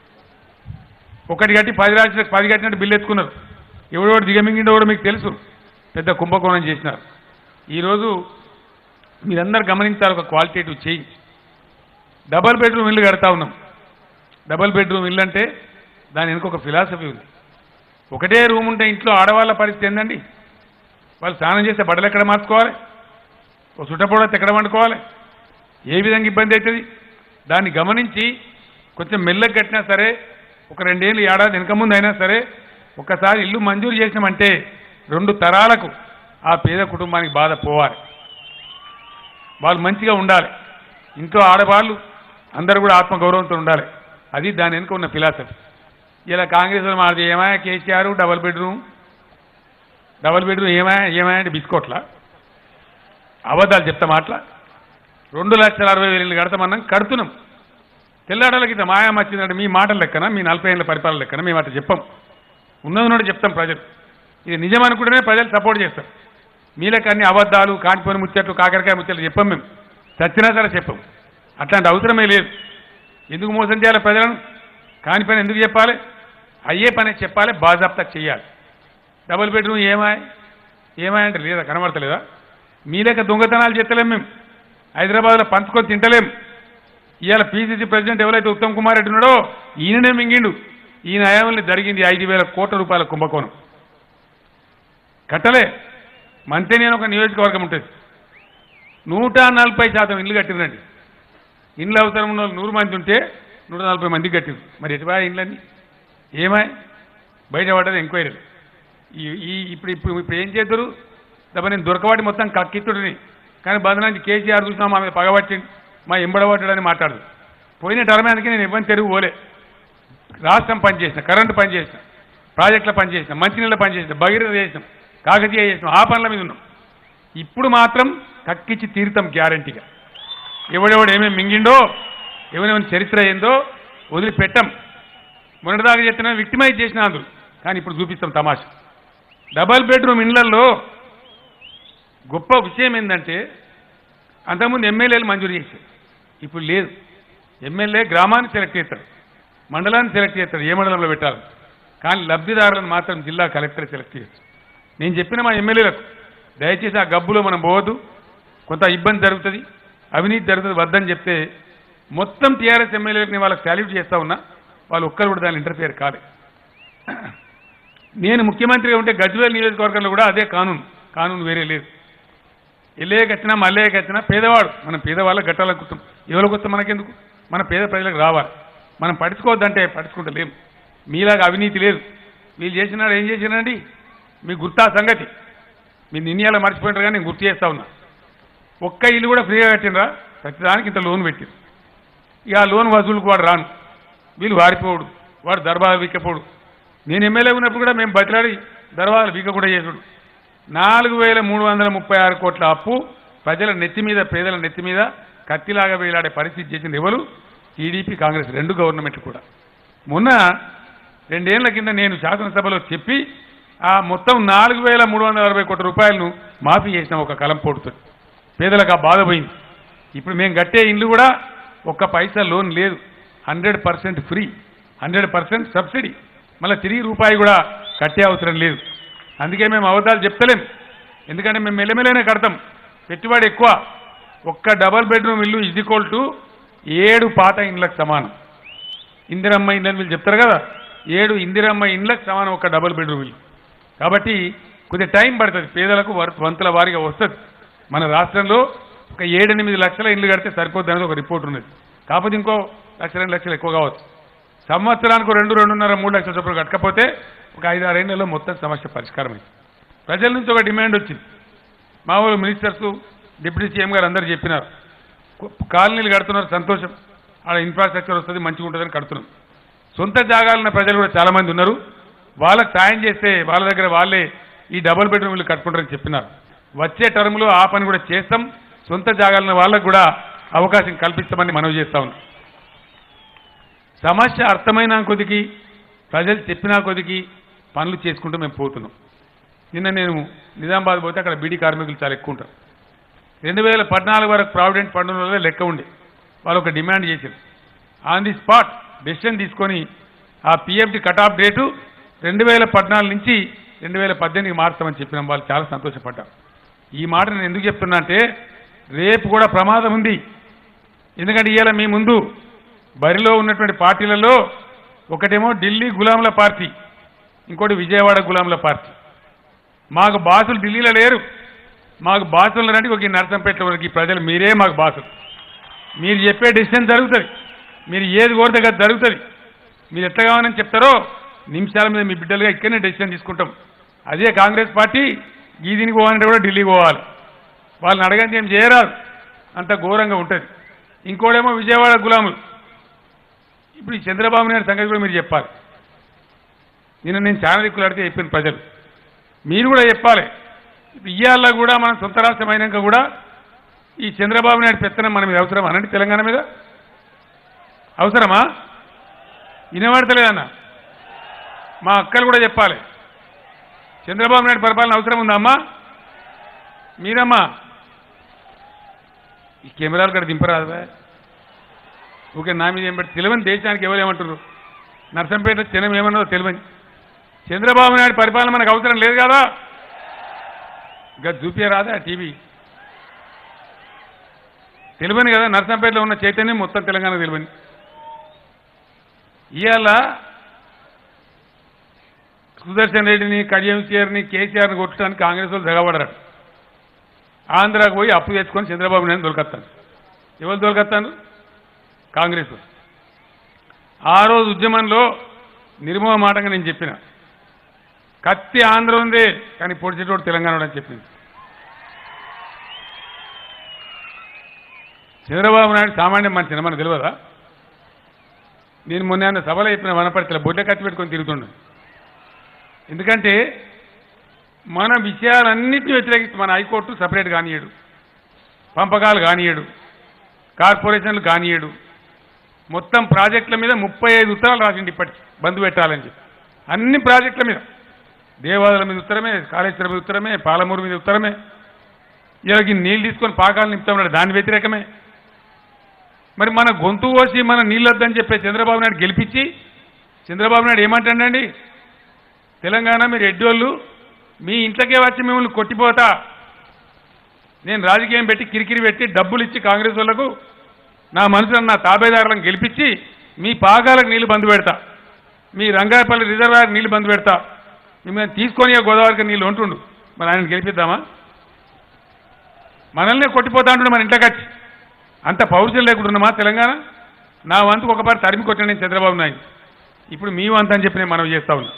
ఒకటి కట్టి పది రాసిన పది కట్టినట్టు బిల్లు ఎత్తుకున్నారు ఎవడో దిగమింగిండో కూడా మీకు తెలుసు పెద్ద కుంభకోణం చేసినారు ఈరోజు మీరందరూ గమనించాలి ఒక క్వాలిటేటివ్ చేంజ్ డబల్ బెడ్రూమ్ ఇల్లు కడతా ఉన్నాం డబల్ బెడ్రూమ్ ఇల్లు అంటే దాని వెనుక ఒక ఫిలాసఫీ ఉంది ఒకటే రూమ్ ఉంటే ఇంట్లో ఆడవాళ్ళ పరిస్థితి ఏందండి వాళ్ళు స్నానం చేస్తే బట్టలు ఎక్కడ మార్చుకోవాలి ఓ చుట్టపొడ ఎక్కడ వండుకోవాలి ఏ విధంగా ఇబ్బంది అవుతుంది దాన్ని గమనించి కొంచెం మెల్లగా కట్టినా సరే ఒక రెండేళ్ళు ఏడాది వెనక ముందు అయినా సరే ఒక్కసారి ఇల్లు మంజూరు చేసినామంటే రెండు తరాలకు ఆ పేద కుటుంబానికి బాధ పోవాలి వాళ్ళు మంచిగా ఉండాలి ఇంట్లో ఆడవాళ్ళు అందరూ కూడా ఆత్మగౌరవంతో ఉండాలి అది దాని వెనుక ఉన్న ఫిలాసఫీ ఇలా కాంగ్రెస్ వాళ్ళు మాట్లాడితే ఏమా KCR double bedroom double bedroom ఏమా ఏమా అంటే బిస్కోట్లా అబద్ధాలు చెప్తాం అట్లా రెండు లక్షల అరవై వేలు ఇల్లు కడతామన్నాం కడుతున్నాం తెల్లాడలకి ఇంత మాయం వచ్చిందంటే మీ మాటల లెక్కన మీ నలభై ఏళ్ళ పరిపాలన లెక్కన మేము అట్లా చెప్పాం ఉన్నది ఉన్నట్టు చెప్తాం ప్రజలు ఇది నిజం అనుకుంటేనే ప్రజలు సపోర్ట్ చేస్తారు మీ లెక్క అన్ని అబద్ధాలు కానిపోయిన ముచ్చట్లు కాకరకాయ ముచ్చట్లు చెప్పాం మేము చచ్చినా సరే చెప్పాం అట్లాంటి అవసరమే లేదు ఎందుకు మోసం చేయాలి ప్రజలను కాని పని ఎందుకు చెప్పాలి అయ్యే పని చెప్పాలి బాజాప్తా చెయ్యాలి డబుల్ బెడ్రూమ్ ఏమాయ్ ఏమాయ్ అంటే లేదా కనబడతలేదా మీ లెక్క దొంగతనాలు చెత్తలేం మేము హైదరాబాద్లో పంచుకొని తింటలేం ఇవాళ పీసీసీ ప్రెసిడెంట్ ఎవరైతే ఉత్తమ్ కుమార్ రెడ్డి ఉన్నాడో ఈయననే మింగిండు ఈయన హయాంలో జరిగింది ఐదు వేల కోట్ల రూపాయల కుంభకోణం కట్టలే మంతే నేను ఒక నియోజకవర్గం ఉంటుంది నూట నలభై శాతం ఇల్లు కట్టిందండి ఇండ్లు అవసరం ఉన్న వాళ్ళు నూరు మంది ఉంటే నూట నలభై మంది కట్టింది మరి ఎటువా ఇండ్లన్నీ ఏమాయ్ బయట పడ్డది ఎంక్వైరీలు ఈ ఈ ఇప్పుడు ఇప్పుడు ఇప్పుడు ఏం చేద్దరు తప్ప నేను దొరకవాటి మొత్తం కక్కిత్తుడిని కానీ బదనానికి కేసీఆర్ చూసినా మా మీద పగబట్టి మా ఎంబడబట్టాడని మాట్లాడదు పోయిన టర్మానికి నేను ఇవ్వని తెరుగు పోలే రాష్ట్రం పనిచేసిన కరెంటు పనిచేసిన ప్రాజెక్టుల పనిచేసిన మంచినీళ్ళ పనిచేసిన భగీరథ చేసినాం కాకతీయ చేసినాం ఆ పనుల మీద ఉన్నాం ఇప్పుడు మాత్రం కక్కిచ్చి తీరుతాం గ్యారంటీగా ఎవడెవడు ఏమేమి మింగిండో ఎవరెవరి చరిత్ర ఏందో వదిలిపెట్టం మొన్నటిదాకా చెప్తున్నా విక్టిమైజ్ చేసిన అందులో కానీ ఇప్పుడు చూపిస్తాం తమాషా డబల్ బెడ్రూమ్ ఇండ్లల్లో గొప్ప విషయం ఏంటంటే అంతకుముందు ఎమ్మెల్యేలు మంజూరు చేశారు ఇప్పుడు లేదు ఎమ్మెల్యే గ్రామాన్ని సెలెక్ట్ చేస్తాడు మండలాన్ని సెలెక్ట్ చేస్తాడు ఏ మండలంలో పెట్టాలి కానీ లబ్ధిదారులను మాత్రం జిల్లా కలెక్టర్ సెలెక్ట్ చేస్తాడు నేను చెప్పిన మా ఎమ్మెల్యేలకు దయచేసి ఆ గబ్బులో మనం పోవద్దు కొంత ఇబ్బంది జరుగుతుంది అవినీతి జరుగుతుంది వద్దని చెప్తే మొత్తం టీఆర్ఎస్ ఎమ్మెల్యేలకు నేను వాళ్ళకి సాల్యూట్ చేస్తా ఉన్నా వాళ్ళు ఒక్కరు కూడా దాని ఇంటర్ఫియర్ కాలేదు నేను ముఖ్యమంత్రిగా ఉంటే గజ్వేల్ నియోజకవర్గంలో కూడా అదే కానూన్ కానూన్ వేరే లేదు ఎల్లేకి వచ్చినా మల్లేకి వచ్చినా పేదవాడు మనం పేదవాళ్ళకి గట్టాలనుకుంటాం ఎవరికి వస్తే మనకెందుకు మన పేద ప్రజలకు రావాలి మనం పడుచుకోవద్దంటే పడుచుకుంటలేం మీలాగా అవినీతి లేదు వీళ్ళు చేసినాడు ఏం చేసినండి మీకు గుర్తా సంగతి మీరు నిన్నయాల మర్చిపోయినారు కానీ నేను గుర్తు చేస్తా ఉన్నా ఒక్క ఇల్లు కూడా ఫ్రీగా కట్టినరా ప్రతిదానికి ఇంత లోన్ పెట్టింది ఇక ఆ లోన్ వసూలుకు వాడు రాను వీళ్ళు వారిపోడు వాడు దర్బార్ వీక్కపోడు నేను ఎమ్మెల్యే ఉన్నప్పుడు కూడా మేము బతిలాడి దర్బార్ వీక కూడా చేసుడు నాలుగు వేల మూడు వందల ముప్పై ఆరు కోట్ల అప్పు ప్రజల నెత్తి మీద పేదల నెత్తి మీద కత్తిలాగా వేలాడే పరిస్థితి చేసింది ఎవరు టీడీపీ కాంగ్రెస్ రెండు గవర్నమెంట్లు కూడా మొన్న రెండేళ్ల కింద నేను శాసనసభలో చెప్పి ఆ మొత్తం నాలుగు వేల మూడు వందల అరవై కోట్ల రూపాయలను మాఫీ చేసిన ఒక కలం పోడుతుంది పేదలకు ఆ బాధ పోయింది ఇప్పుడు మేము కట్టే ఇండ్లు కూడా ఒక్క పైసా లోన్ లేదు hundred percent free hundred percent subsidy మళ్ళీ తిరిగి రూపాయి కూడా కట్టే అవసరం లేదు అందుకే మేము అవతాలు చెప్తలేం ఎందుకంటే మేము మెల్లమెల్లనే కడతాం పెట్టుబడి ఎక్కువ ఒక్క డబల్ బెడ్రూమ్ ఇల్లు ఇజ్ ఈక్వల్ టు ఏడు పాత ఇండ్లకు సమానం ఇందిరమ్మ ఇండ్లు అని వీళ్ళు చెప్తారు కదా ఏడు ఇందిరమ్మ ఇండ్లకు సమానం ఒక డబుల్ బెడ్రూమ్ ఇల్లు కాబట్టి కొద్దిగా టైం పడుతుంది పేదలకు వర్- వంతుల వారిగా వస్తుంది మన రాష్ట్రంలో ఒక ఏడెనిమిది లక్షల ఇండ్లు కడితే సరిపోద్ది అనేది ఒక రిపోర్ట్ ఉన్నది కాకపోతే ఇంకో లక్ష రెండు లక్షలు ఎక్కువ కావచ్చు సంవత్సరానికి రెండు రెండున్నర మూడు లక్షల చొప్పున కట్టకపోతే ఒక ఐదు ఆరు ఏళ్లలో మొత్తం సమస్య పరిష్కారం అయింది ప్రజల నుంచి ఒక డిమాండ్ వచ్చింది మా ఊరు మినిస్టర్స్ డిప్యూటీ సీఎం గారు అందరూ చెప్పినారు కు- కాలనీలు కడుతున్నారు సంతోషం ఆడ ఇన్ఫ్రాస్ట్రక్చర్ వస్తుంది మంచిగా ఉంటుందని కడుతున్నాం సొంత జాగాలున్న ప్రజలు కూడా చాలా మంది ఉన్నారు వాళ్ళకి సాయం చేస్తే వాళ్ళ దగ్గర వాళ్ళే ఈ డబుల్ బెడ్రూమ్ ఇల్లు కట్టుకుంటారని చెప్పినారు వచ్చే టర్మ్లో ఆ పని కూడా చేస్తాం సొంత జాగాలున్న వాళ్ళకు కూడా అవకాశం కల్పిస్తామని మనవి చేస్తా ఉన్నాం సమస్య అర్థమైన కొద్దికి ప్రజలు చెప్పినా కొద్దికి పనులు చేసుకుంటూ మేము పోతున్నాం నిన్న నేను నిజామాబాద్ పోతే అక్కడ బీడీ కార్మికులు చాలా ఎక్కువ ఉంటారు రెండు వేల పద్నాలుగు వరకు ప్రావిడెంట్ ఫండ్ వల్ల లెక్క ఉండే వాళ్ళు ఒక డిమాండ్ చేశారు ఆన్ ది స్పాట్ డెసిషన్ తీసుకొని ఆ పిఎఫ్డి కట్ ఆఫ్ డేటు రెండు వేల పద్నాలుగు నుంచి రెండు వేల పద్దెనిమిదికి మార్చామని చెప్పినాం వాళ్ళు చాలా సంతోషపడ్డారు ఈ మాట నేను ఎందుకు చెప్తున్నా అంటే రేపు కూడా ప్రమాదం ఉంది ఎందుకంటే ఇవాళ మీ ముందు బరిలో ఉన్నటువంటి పార్టీలలో ఒకటేమో ఢిల్లీ గులాంల పార్టీ ఇంకోటి విజయవాడ గులాంల పార్టీ మాకు బాసులు ఢిల్లీలో లేరు మాకు బాసులు రండి ఒక ఈ నరసంపేట వరకు ఈ ప్రజలు మీరే మాకు బాసులు మీరు చెప్పే డిసిషన్ జరుగుతుంది మీరు ఏది కోరితే అది జరుగుతుంది మీరు ఎట్లా కావాలని చెప్తారో నిమిషాల మీద మీ బిడ్డలుగా ఇక్కడనే డెసిషన్ తీసుకుంటాం అదే కాంగ్రెస్ పార్టీ ఈ దీనికి పోవాలంటే కూడా ఢిల్లీకి పోవాలి వాళ్ళని అడగండి ఏం చేయరాదు అంత ఘోరంగా ఉంటుంది ఇంకోడేమో విజయవాడ గులాములు ఇప్పుడు ఈ చంద్రబాబు నాయుడు సంగతి కూడా మీరు చెప్పాలి నిన్న నేను చాలా దిక్కులు అడిగితే చెప్పిన ప్రజలు మీరు కూడా చెప్పాలి ఇయ్యాల కూడా మనం సొంత రాష్ట్రం అయినాక కూడా ఈ చంద్రబాబు నాయుడు పెత్తనం మన మీద అవసరం అనండి తెలంగాణ మీద అవసరమా వినబడతలేదన్న మా అక్కలు కూడా చెప్పాలి చంద్రబాబు నాయుడు పరిపాలన అవసరం ఉందా అమ్మా మీరమ్మా ఈ కెమెరాలు కూడా దింపరాదా ఓకే నా మీద ఏం పెట్టి తెలియని దేశానికి ఎవరు ఏమంటారు నర్సంపేట జనం ఏమన్నదో తెలియని చంద్రబాబు నాయుడు పరిపాలన మనకు అవసరం లేదు కదా ఇంకా చూపించరాదా టీవీ తెలియని కదా నర్సంపేటలో ఉన్న చైతన్యం మొత్తం తెలంగాణ తెలియని ఇవాళ సుదర్శన్ రెడ్డిని కడియం చీరని కేసీఆర్ని కొట్టడానికి కాంగ్రెస్ వాళ్ళు తెగబడరు ఆంధ్రాకు పోయి అప్పు తెచ్చుకొని చంద్రబాబు నాయుడు దొరకత్తాను ఎవరు దొరకత్తాను కాంగ్రెస్ వాళ్ళు. ఆ రోజు ఉద్యమంలో నిర్మూల మాటగా నేను చెప్పిన కత్తి ఆంధ్ర ఉంది కానీ పొడిచేటోడు తెలంగాణ అని చెప్పింది చంద్రబాబు నాయుడు సామాన్యం మనిషి మనకు తెలియదా నేను మొన్న ఏమన్నా సభలో చెప్పిన వనపర్తిలో బొడ్డ కత్తి పెట్టుకొని తిరుగుతుండే ఎందుకంటే మన విషయాలన్నింటినీ వ్యతిరేకించి మన హైకోర్టు సపరేట్ కానియడు పంపకాలు కానియడు కార్పొరేషన్లు కానియడు మొత్తం ప్రాజెక్టుల మీద ముప్పై ఐదు ఉత్తరాలు రాసిండి ఇప్పటికి బంద్ పెట్టాలని చెప్పి అన్ని ప్రాజెక్టుల మీద దేవాలయాల మీద ఉత్తరమే కాళేశ్వరం మీద ఉత్తరమే పాలమూరు మీద ఉత్తరమే ఇలాగ నీళ్ళు తీసుకొని పాకాలు నింపుతామన్నాడు దాని వ్యతిరేకమే మరి మన గొంతు కోసి మన నీళ్ళొద్దని చెప్పే చంద్రబాబు నాయుడు గెలిపించి చంద్రబాబు నాయుడు ఏమంటాడండి తెలంగాణ మీరు ఎడ్డోళ్ళు మీ ఇంట్లోకే వచ్చి మిమ్మల్ని కొట్టిపోతా నేను రాజకీయం పెట్టి కిరికిరి పెట్టి డబ్బులు ఇచ్చి కాంగ్రెస్ వాళ్ళకు నా మనసులో నా తాబేదారులను గెలిపించి మీ పాగాలకు నీళ్లు బంద్ పెడతా మీ రంగాయపల్లి రిజర్వాయర్ నీళ్లు బంద్ పెడతా మిమ్మల్ని తీసుకొని ఆ గోదావరికి నీళ్ళు ఉంటుండు మరి ఆయన గెలిపిద్దామా మనల్ని కొట్టిపోతా అంటుండే మన ఇంట్లోకి వచ్చి అంత పౌరుషం లేకుంటున్నామా తెలంగాణ నా వంతుకు ఒకసారి తరిమి కొట్టాను నేను చంద్రబాబు నాయుడు ఇప్పుడు మీ వంతు అని చెప్పి నేను మనం చేస్తా ఉన్నా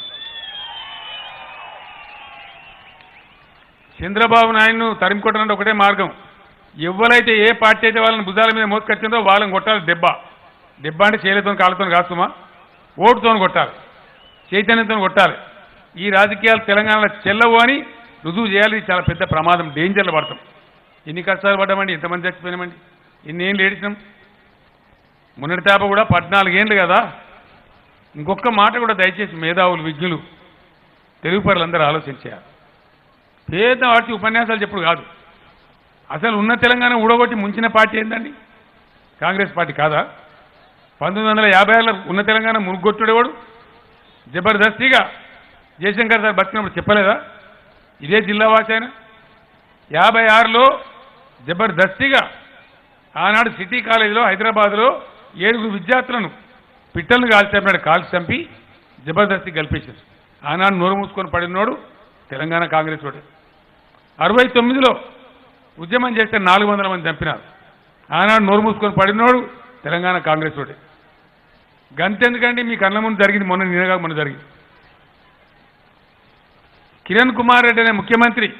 చంద్రబాబు నాయుడును తరిమి కొట్టడానికి ఒకటే మార్గం ఎవరైతే ఏ పార్టీ అయితే వాళ్ళని భుజాల మీద మోసుకొచ్చిందో వాళ్ళని కొట్టాలి దెబ్బ దెబ్బ అంటే చేయలేతో కాళ్ళతో కాస్తుమా ఓటుతో కొట్టాలి చైతన్యంతో కొట్టాలి ఈ రాజకీయాలు తెలంగాణలో చెల్లవు అని రుజువు చేయాలి ఇది చాలా పెద్ద ప్రమాదం డేంజర్లో పడతాం ఎన్ని కష్టాలు పడ్డామండి ఎంతమంది చచ్చిపోయినామండి ఎన్ని ఏళ్ళు ఏడిచినాం మొన్నటి తాప కూడా పద్నాలుగేళ్ళు కదా ఇంకొక మాట కూడా దయచేసి మేధావులు విజ్ఞులు తెలుగు పరులందరూ ఆలోచించారు పేద వాటి ఉపన్యాసాలు చెప్పుడు కాదు అసలు ఉన్న తెలంగాణ ఊడగొట్టి ముంచిన పార్టీ ఏందండి కాంగ్రెస్ పార్టీ కాదా పంతొమ్మిది వందల యాభై ఆరులో ఉన్న తెలంగాణ మునుగొట్టుడేవాడు జబర్దస్తిగా జయశంకర్ సార్ బతికినప్పుడు చెప్పలేదా ఇదే జిల్లా వాసి ఆయన యాభై ఆరులో జబర్దస్తిగా ఆనాడు సిటీ కాలేజీలో హైదరాబాద్లో ఏడుగురు విద్యార్థులను పిట్టలను కాల్చాడు కాల్చి చంపి జబర్దస్తి కల్పించారు ఆనాడు నోరు మూసుకొని పడినోడు తెలంగాణ కాంగ్రెస్ వాడు అరవై తొమ్మిదిలో ఉద్యమం చేస్తే నాలుగు వందల మంది చంపినారు ఆనాడు నోరు మూసుకొని పడినోడు తెలంగాణ కాంగ్రెస్ వాడే గంతెందుకండి మీ కళ్ళ ముందు జరిగింది మొన్న నిన్నగా మొన్న జరిగింది కిరణ్ కుమార్ రెడ్డి అనే ముఖ్యమంత్రి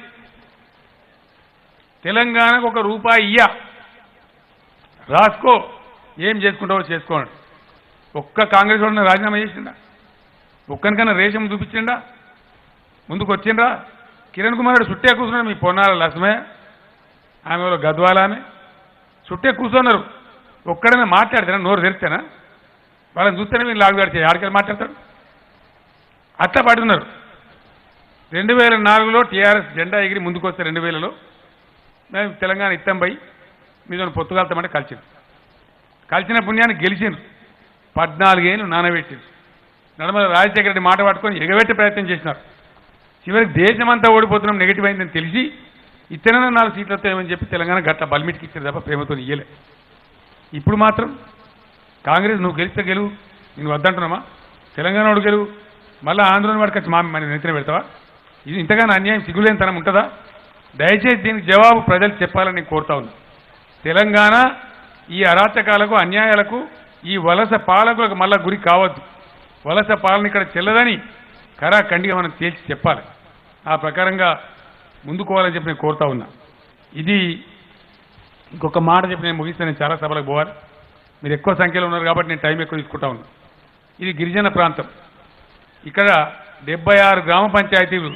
తెలంగాణకు ఒక రూపాయి ఇయ్య రాసుకో ఏం చేసుకుంటావో చేసుకోండి ఒక్క కాంగ్రెస్ వాడిని రాజీనామా చేసిండా ఒక్కనికన్నా రేషం చూపించిండా ముందుకు వచ్చిండ్రా కిరణ్ కుమార్ రెడ్డి చుట్టే కూర్చున్నాడు మీ పొన్నాల లక్ష్మే ఆమె ఎవరో గద్వాల ఆమె చుట్టే కూర్చున్నారు ఒక్కడైనా మాట్లాడితేనా నోరు తెరిస్తేనా వాళ్ళని చూస్తేనే మీరు లాగు గడిచే ఆడికెళ్ళి మాట్లాడతారు అట్లా పడుతున్నారు రెండు వేల నాలుగులో టీఆర్ఎస్ జెండా ఎగిరి ముందుకు వస్తే రెండు వేలలో మేము తెలంగాణ ఇత్తం పోయి మీద పొత్తుగాలుతామంటే కలిసింది కలిసిన పుణ్యాన్ని గెలిచిండ్రు పద్నాలుగేళ్ళు నానబెట్టిండ్రు నడమల రాజశేఖర రెడ్డి మాట పట్టుకొని ఎగబెట్టే ప్రయత్నం చేసినారు చివరికి దేశమంతా ఓడిపోతున్నాం నెగిటివ్ అయిందని తెలిసి ఇతనైనా నాలుగు సీట్లు వస్తాయని చెప్పి తెలంగాణ గట్ల బల్మిటికి ఇచ్చారు తప్ప ప్రేమతో ఇయ్యలే ఇప్పుడు మాత్రం కాంగ్రెస్ నువ్వు గెలిస్తే గెలువు నేను వద్దంటున్నామా తెలంగాణ వాడు గెలువు మళ్ళీ ఆంధ్రని వాడికి వచ్చి మా మన నెత్తిన పెడతావా ఇది ఇంతగానో అన్యాయం సిగ్గులేనితనం ఉంటుందా దయచేసి దీనికి జవాబు ప్రజలు చెప్పాలని నేను కోరుతా ఉన్నా తెలంగాణ ఈ అరాచకాలకు అన్యాయాలకు ఈ వలస పాలకులకు మళ్ళా గురి కావద్దు వలస పాలన ఇక్కడ చెల్లదని కరా కండిగా మనం తేల్చి చెప్పాలి ఆ ప్రకారంగా ముందుకోవాలని చెప్పి నేను కోరుతా ఉన్నా ఇది ఇంకొక మాట చెప్పి నేను ముగిస్తే నేను చాలా సభలకు పోవాలి మీరు ఎక్కువ సంఖ్యలో ఉన్నారు కాబట్టి నేను టైం ఎక్కువ తీసుకుంటా ఉన్నా ఇది గిరిజన ప్రాంతం ఇక్కడ డెబ్బై ఆరు గ్రామ పంచాయతీలు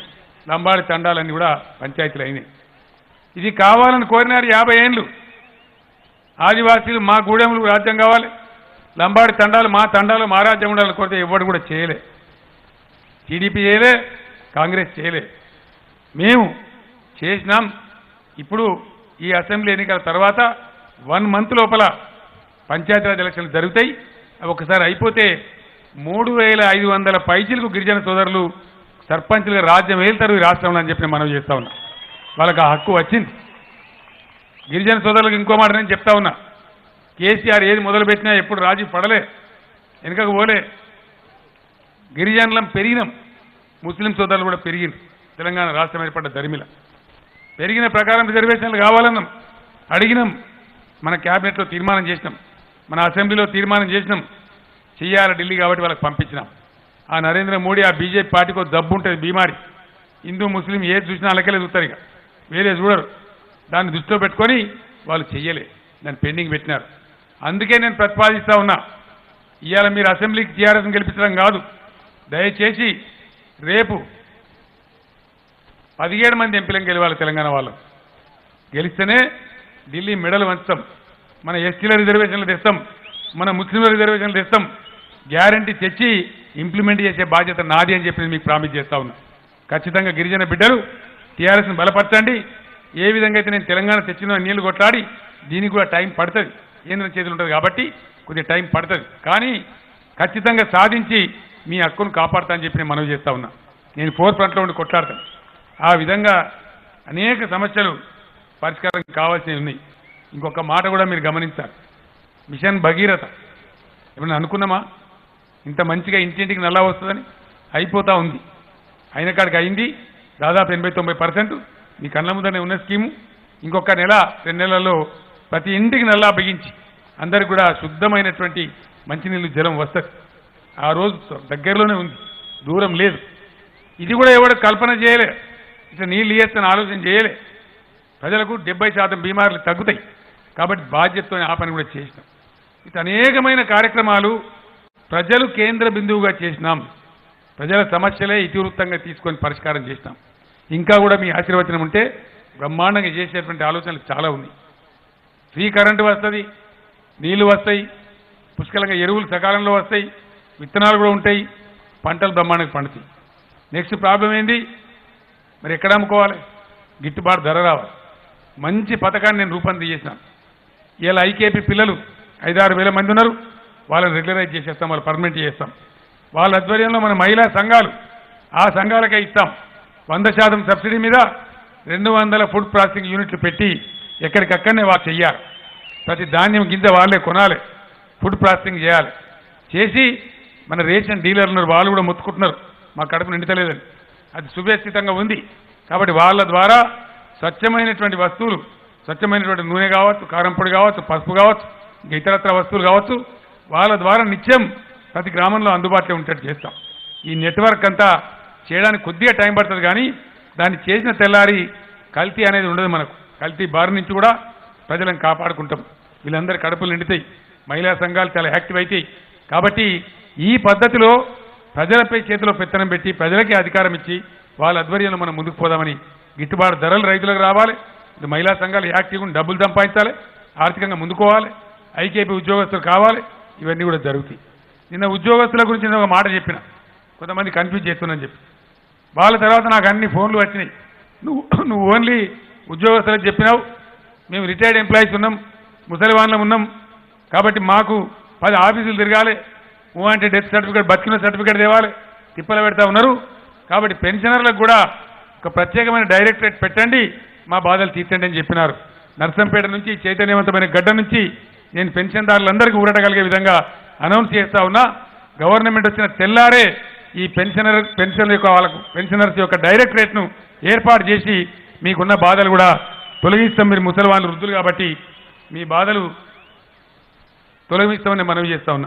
లంబాడి తండాలన్నీ కూడా పంచాయతీలు అయినాయి ఇది కావాలని కోరినారు యాభై ఏండ్లు ఆదివాసీలు మా గూడెములు రాజ్యం కావాలి లంబాడి తండాలు మా తండాలు మా రాజ్యం ఉండాలని కోరితే ఎవడు కూడా చేయలే టీడీపీ చేయలే కాంగ్రెస్ చేయలే మేము చేసినాం ఇప్పుడు ఈ అసెంబ్లీ ఎన్నికల తర్వాత వన్ మంత్ లోపల పంచాయతీరాజ్ ఎలక్షన్లు జరుగుతాయి అవి ఒకసారి అయిపోతే మూడు వేల ఐదు వందల పైచీలకు గిరిజన సోదరులు సర్పంచులుగా రాజ్యం వెళ్తారు ఈ రాష్ట్రంలో అని చెప్పి నేను మనవి చేస్తా ఉన్నా వాళ్ళకి ఆ హక్కు వచ్చింది గిరిజన సోదరులకు ఇంకో మాట నేను చెప్తా ఉన్నా కేసీఆర్ ఏది మొదలుపెట్టినా ఎప్పుడు రాజీ పడలే వెనుకకు పోలే గిరిజనులం పెరిగినాం ముస్లిం సోదరులు కూడా పెరిగింది తెలంగాణ రాష్ట్రం ఏర్పడ్డ దరిమిల పెరిగిన ప్రకారం రిజర్వేషన్లు కావాలన్నాం అడిగినాం మన క్యాబినెట్లో తీర్మానం చేసినాం మన అసెంబ్లీలో తీర్మానం చేసినాం చెయ్యాలి ఢిల్లీ కాబట్టి వాళ్ళకి పంపించినాం ఆ నరేంద్ర మోడీ ఆ బీజేపీ పార్టీకి ఒక దబ్బు ఉంటుంది బీమారి హిందూ ముస్లిం ఏది చూసినా అలాగే చూస్తారు ఇక వేరే చూడరు దాన్ని దృష్టిలో పెట్టుకొని వాళ్ళు చెయ్యలే దాన్ని పెండింగ్ పెట్టినారు అందుకే నేను ప్రతిపాదిస్తా ఉన్నా ఇవాళ మీరు అసెంబ్లీకి టీఆర్ఎస్ని గెలిపించడం కాదు దయచేసి రేపు పదిహేడు మంది ఎంపీలను గెలవాలి తెలంగాణ వాళ్ళు గెలిస్తేనే ఢిల్లీ మెడల్ వంచుతాం మన ఎస్టీల రిజర్వేషన్లు తెస్తాం మన ముస్లింల రిజర్వేషన్లు తెస్తాం గ్యారంటీ తెచ్చి ఇంప్లిమెంట్ చేసే బాధ్యత నాది అని చెప్పి నేను మీకు ప్రామిస్ చేస్తా ఉన్నా ఖచ్చితంగా గిరిజన బిడ్డలు టీఆర్ఎస్ని బలపరచండి ఏ విధంగా అయితే నేను తెలంగాణ తెచ్చిన నీళ్లు కొట్లాడి దీనికి కూడా టైం పడుతుంది కేంద్రం చేతులు ఉంటుంది కాబట్టి కొద్దిగా టైం పడుతుంది కానీ ఖచ్చితంగా సాధించి మీ హక్కును కాపాడుతా అని చెప్పి నేను మనవి చేస్తా ఉన్నా నేను ఫోర్ ఫ్రంట్లో ఉండి కొట్లాడతాను ఆ విధంగా అనేక సమస్యలు పరిష్కారం కావాల్సినవి ఉన్నాయి ఇంకొక మాట కూడా మీరు గమనించాలి మిషన్ భగీరథ ఏమన్నా అనుకున్నామా ఇంత మంచిగా ఇంటింటికి నల్లా వస్తుందని అయిపోతా ఉంది అయిన కాడికి అయింది దాదాపు ఎనభై తొంభై పర్సెంట్ మీ కళ్ళ ముందరనే ఉన్న స్కీము ఇంకొక నెల రెండు నెలల్లో ప్రతి ఇంటికి నల్లా బిగించి అందరికి కూడా శుద్ధమైనటువంటి మంచినీళ్ళు జలం వస్తుంది ఆ రోజు దగ్గరలోనే ఉంది దూరం లేదు ఇది కూడా ఎవడు కల్పన చేయలే ఇట్లా నీళ్ళు ఇయ్యేస్తాను ఆలోచన చేయలే ప్రజలకు డెబ్బై శాతం బీమార్లు తగ్గుతాయి కాబట్టి బాధ్యతతో ఆ పని కూడా చేసినాం ఇటు అనేకమైన కార్యక్రమాలు ప్రజలు కేంద్ర బిందువుగా చేసినాం ప్రజల సమస్యలే ఇతివృత్తంగా తీసుకొని పరిష్కారం చేసినాం ఇంకా కూడా మీ ఆశీర్వచనం ఉంటే బ్రహ్మాండంగా చేసేటువంటి ఆలోచనలు చాలా ఉన్నాయి ఫ్రీ కరెంటు వస్తుంది నీళ్లు వస్తాయి పుష్కలంగా ఎరువులు సకాలంలో వస్తాయి విత్తనాలు కూడా ఉంటాయి పంటలు బ్రహ్మాండంగా పండుతాయి నెక్స్ట్ ప్రాబ్లం ఏంది మరి ఎక్కడ అమ్ముకోవాలి గిట్టుబాటు ధర రావాలి మంచి పథకాన్ని నేను రూపొంది చేసినాను ఇలా ఐకేపీ పిల్లలు ఐదారు వేల మంది ఉన్నారు వాళ్ళని రెగ్యులరైజ్ చేసేస్తాం వాళ్ళు పర్మనెంట్ చేస్తాం వాళ్ళ ఆధ్వర్యంలో మన మహిళా సంఘాలు ఆ సంఘాలకే ఇస్తాం వంద శాతం సబ్సిడీ మీద రెండు వందల ఫుడ్ ప్రాసెసింగ్ యూనిట్లు పెట్టి ఎక్కడికక్కడనే వాళ్ళు చెయ్యాలి ప్రతి ధాన్యం గింజ వాళ్ళే కొనాలి ఫుడ్ ప్రాసెసింగ్ చేయాలి చేసి మన రేషన్ డీలర్లు ఉన్నారు వాళ్ళు కూడా మొత్తుకుంటున్నారు మా కడుపు నిండుతలేదని అది సువ్యస్థితంగా ఉంది కాబట్టి వాళ్ళ ద్వారా స్వచ్ఛమైనటువంటి వస్తువులు స్వచ్ఛమైనటువంటి నూనె కావచ్చు కారం పొడి కావచ్చు పసుపు కావచ్చు ఇంకా ఇతరత్ర వస్తువులు కావచ్చు వాళ్ళ ద్వారా నిత్యం ప్రతి గ్రామంలో అందుబాటులో ఉండేట్టు చేస్తాం ఈ నెట్వర్క్ అంతా చేయడానికి కొద్దిగా టైం పడుతుంది కానీ దాన్ని చేసిన తెల్లారి కల్తీ అనేది ఉండదు మనకు కల్తీ బారి నుంచి కూడా ప్రజలను కాపాడుకుంటాం వీళ్ళందరి కడుపులు నిండుతాయి మహిళా సంఘాలు చాలా యాక్టివ్ అవుతాయి కాబట్టి ఈ పద్ధతిలో ప్రజలపై చేతిలో పెత్తనం పెట్టి ప్రజలకే అధికారం ఇచ్చి వాళ్ళ ఆధ్వర్యంలో మనం ముందుకు పోదామని గిట్టుబాటు ధరలు రైతులకు రావాలి ఇది మహిళా సంఘాలు యాక్టివ్గా ఉండి డబ్బులు సంపాదించాలి ఆర్థికంగా ముందుకోవాలి ఐకేపీ ఉద్యోగస్తులు కావాలి ఇవన్నీ కూడా జరుగుతాయి నిన్న ఉద్యోగస్తుల గురించి నేను ఒక మాట చెప్పిన కొంతమంది కన్ఫ్యూజ్ చేస్తున్నాను చెప్పి వాళ్ళ తర్వాత నాకు అన్ని ఫోన్లు వచ్చినాయి నువ్వు నువ్వు ఓన్లీ ఉద్యోగస్తులకు చెప్పినావు మేము రిటైర్డ్ ఎంప్లాయీస్ ఉన్నాం ముసలి వాళ్ళం ఉన్నాం కాబట్టి మాకు పది ఆఫీసులు తిరగాలి ఊ అంటే డెత్ సర్టిఫికేట్ బతికిన సర్టిఫికేట్ తేవాలి తిప్పలు పెడతా ఉన్నారు కాబట్టి పెన్షనర్లకు కూడా ఒక ప్రత్యేకమైన డైరెక్టరేట్ పెట్టండి మా బాధలు తీర్చండి అని చెప్పినారు నర్సంపేట నుంచి చైతన్యవంతమైన గడ్డ నుంచి నేను పెన్షన్దారులందరికీ ఊరటగలిగే విధంగా అనౌన్స్ చేస్తా ఉన్నా గవర్నమెంట్ వచ్చిన తెల్లారే ఈ పెన్షనర్ పెన్షన్ యొక్క వాళ్ళకు పెన్షనర్స్ యొక్క డైరెక్టరేట్ను ఏర్పాటు చేసి మీకున్న బాధలు కూడా తొలగిస్తాం మీరు ముసలి వాళ్ళు వృద్ధులు కాబట్టి మీ బాధలు తొలగిస్తామని మనవి చేస్తా ఉన్నా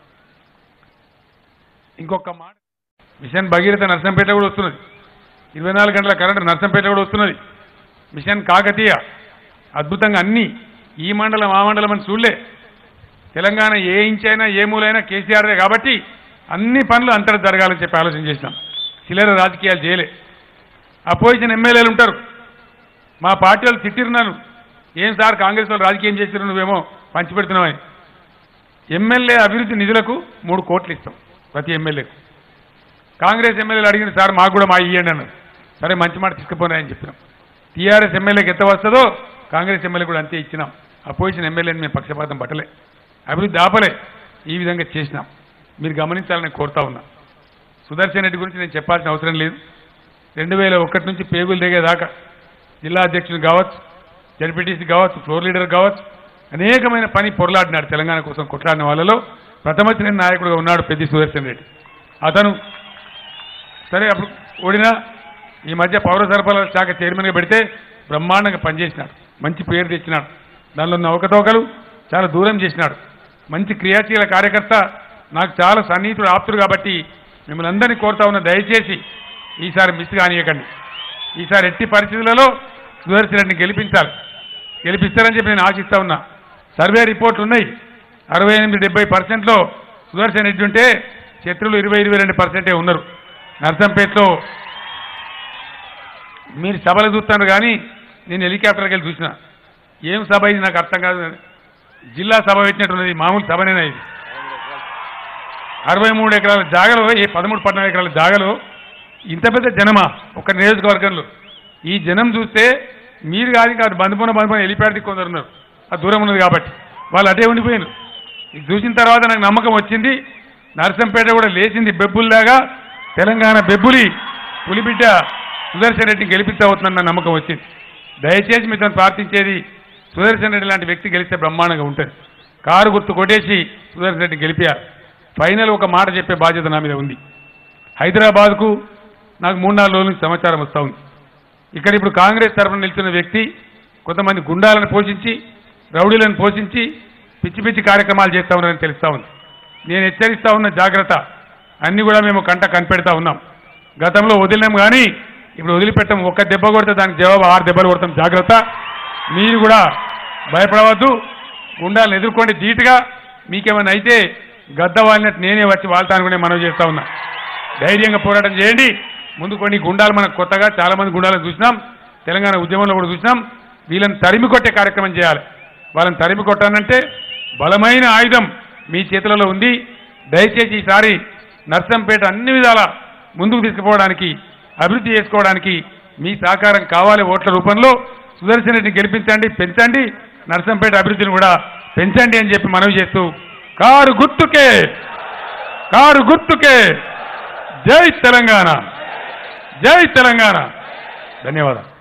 ఇంకొక మాట మిషన్ భగీరథ నర్సంపేట కూడా వస్తున్నది ఇరవై నాలుగు గంటల కరెంటు నర్సంపేట కూడా వస్తున్నది మిషన్ కాకతీయ అద్భుతంగా అన్ని ఈ మండలం ఆ మండలం అని చూడలే తెలంగాణ ఏ ఇంచ్ అయినా ఏ మూలైనా కేసీఆర్దే కాబట్టి అన్ని పనులు అంతటా జరగాలని చెప్పి ఆలోచన చేసినాం చిల్లర రాజకీయాలు చేయలే అపోజిషన్ ఎమ్మెల్యేలు ఉంటారు మా పార్టీ వాళ్ళు తిట్టిరున్నాను ఏం సార్ కాంగ్రెస్ వాళ్ళు రాజకీయం చేసిరు నువ్వేమో పంచిపెడుతున్నావని ఎమ్మెల్యే అభివృద్ధి నిధులకు మూడు కోట్లు ఇస్తాం ప్రతి ఎమ్మెల్యేకు కాంగ్రెస్ ఎమ్మెల్యేలు అడిగిన సార్ మాకు కూడా మా ఇయ్యండి అన్నారు సరే మంచి మాట తీసుకుపోయినాయని చెప్పినాం టీఆర్ఎస్ ఎమ్మెల్యేకి ఎంత వస్తుందో కాంగ్రెస్ ఎమ్మెల్యే కూడా అంతే ఇచ్చినాం అపోజిషన్ ఎమ్మెల్యేని మేము పక్షపాతం పట్టలే అభివృద్ధి ఆపలే ఈ విధంగా చేసినాం మీరు గమనించాలని కోరుతా ఉన్నా సుదర్శన్ రెడ్డి గురించి నేను చెప్పాల్సిన అవసరం లేదు రెండు వేల ఒకటి నుంచి పేగులు దిగేదాకా జిల్లా అధ్యక్షుడు కావచ్చు జడ్పీటీసీ కావచ్చు ఫ్లోర్ లీడర్ కావచ్చు అనేకమైన పని పొరలాడినాడు తెలంగాణ కోసం కొట్లాడిన వాళ్ళలో ప్రథమ శ్రేణి నాయకుడుగా ఉన్నాడు పెద్ది సుదర్శన్ రెడ్డి అతను సరే అప్పుడు ఓడినా ఈ మధ్య పౌర సరఫరాల శాఖ చైర్మన్గా పెడితే బ్రహ్మాండంగా పనిచేసినాడు మంచి పేరు తెచ్చినాడు దానిలో ఉన్న అవకతవకలు చాలా దూరం చేసినాడు మంచి క్రియాశీల కార్యకర్త నాకు చాలా సన్నిహితుడు ఆప్తుడు కాబట్టి మిమ్మల్ని అందరినీ కోరుతా ఉన్న దయచేసి ఈసారి మిస్ కానియకండి ఈసారి ఎట్టి పరిస్థితులలో సుదర్శన్ రెడ్డిని గెలిపించాలి గెలిపిస్తారని చెప్పి నేను ఆశిస్తా ఉన్నా సర్వే రిపోర్ట్లు ఉన్నాయి అరవై ఎనిమిది డెబ్బై పర్సెంట్లో సుదర్శన్ రెడ్డి ఉంటే శత్రులు ఇరవై ఇరవై రెండు పర్సెంటే ఉన్నారు నర్సంపేటలో మీరు సభలు చూస్తాను కానీ నేను హెలికాప్టర్కి వెళ్ళి చూసిన ఏం సభ ఇది నాకు అర్థం కాదు జిల్లా సభ పెట్టినట్టున్నది మామూలు సభనేనా ఇది అరవై మూడు ఎకరాల జాగలో ఏ పదమూడు పద్నాలుగు ఎకరాల జాగలో ఇంత పెద్ద జనమా ఒక నియోజకవర్గంలో ఈ జనం చూస్తే మీరు కాదు కాదు బంధుపోన బంధుపోన వెళ్ళిపోయాడు కొందరు ఉన్నారు ఆ దూరం ఉన్నది కాబట్టి వాళ్ళు అటే ఉండిపోయారు ఇది చూసిన తర్వాత నాకు నమ్మకం వచ్చింది నరసంపేట కూడా లేచింది బెబ్బుల్లాగా తెలంగాణ బెబ్బులి పులిబిడ్డ సుదర్శన్ రెడ్డిని గెలిపించవచ్చునన్న నమ్మకం వచ్చింది దయచేసి మీతో ప్రార్థించేది సుదర్శన్ రెడ్డి లాంటి వ్యక్తి గెలిస్తే బ్రహ్మాండంగా ఉంటుంది కారు గుర్తు కొట్టేసి సుదర్శన్ రెడ్డిని గెలిపారు ఫైనల్ ఒక మాట చెప్పే బాధ్యత నా మీద ఉంది హైదరాబాద్కు నాకు మూడు నాలుగు రోజుల నుంచి సమాచారం వస్తూ ఉంది ఇక్కడ ఇప్పుడు కాంగ్రెస్ తరఫున నిల్చున్న వ్యక్తి కొంతమంది గుండాలను పోషించి రౌడీలను పోషించి పిచ్చి పిచ్చి కార్యక్రమాలు చేస్తా ఉన్నారని తెలుస్తా ఉంది నేను హెచ్చరిస్తా ఉన్న జాగ్రత్త అన్ని కూడా మేము కంట కనిపెడతా ఉన్నాం గతంలో వదిలినాం కానీ ఇప్పుడు వదిలిపెట్టాం ఒక్క దెబ్బ కొడితే దానికి జవాబు ఆరు దెబ్బలు కొడతాం జాగ్రత్త మీరు కూడా భయపడవద్దు గుండాలను ఎదుర్కోండి ధీటుగా మీకేమైనా అయితే గద్ద వాలినట్టు నేనే వచ్చి వాళ్తాను కూడా మనవి చేస్తా ఉన్నా ధైర్యంగా పోరాటం చేయండి ముందు కొన్ని గుండాలు మనకు కొత్తగా చాలా మంది గుండాలను చూసినాం తెలంగాణ ఉద్యమంలో కూడా చూసినాం వీళ్ళని తరిమి కొట్టే కార్యక్రమం చేయాలి వాళ్ళని తరిమి కొట్టానంటే బలమైన ఆయుధం మీ చేతులలో ఉంది దయచేసి ఈసారి నర్సంపేట అన్ని విధాల ముందుకు తీసుకుపోవడానికి అభివృద్ధి చేసుకోవడానికి మీ సహకారం కావాలి ఓట్ల రూపంలో సుదర్శన్ రెడ్డిని గెలిపించండి పెంచండి నర్సంపేట అభివృద్ధిని కూడా పెంచండి అని చెప్పి మనవి చేస్తూ కారు గుర్తుకే కారు గుర్తుకే జై తెలంగాణ జై తెలంగాణ ధన్యవాదాలు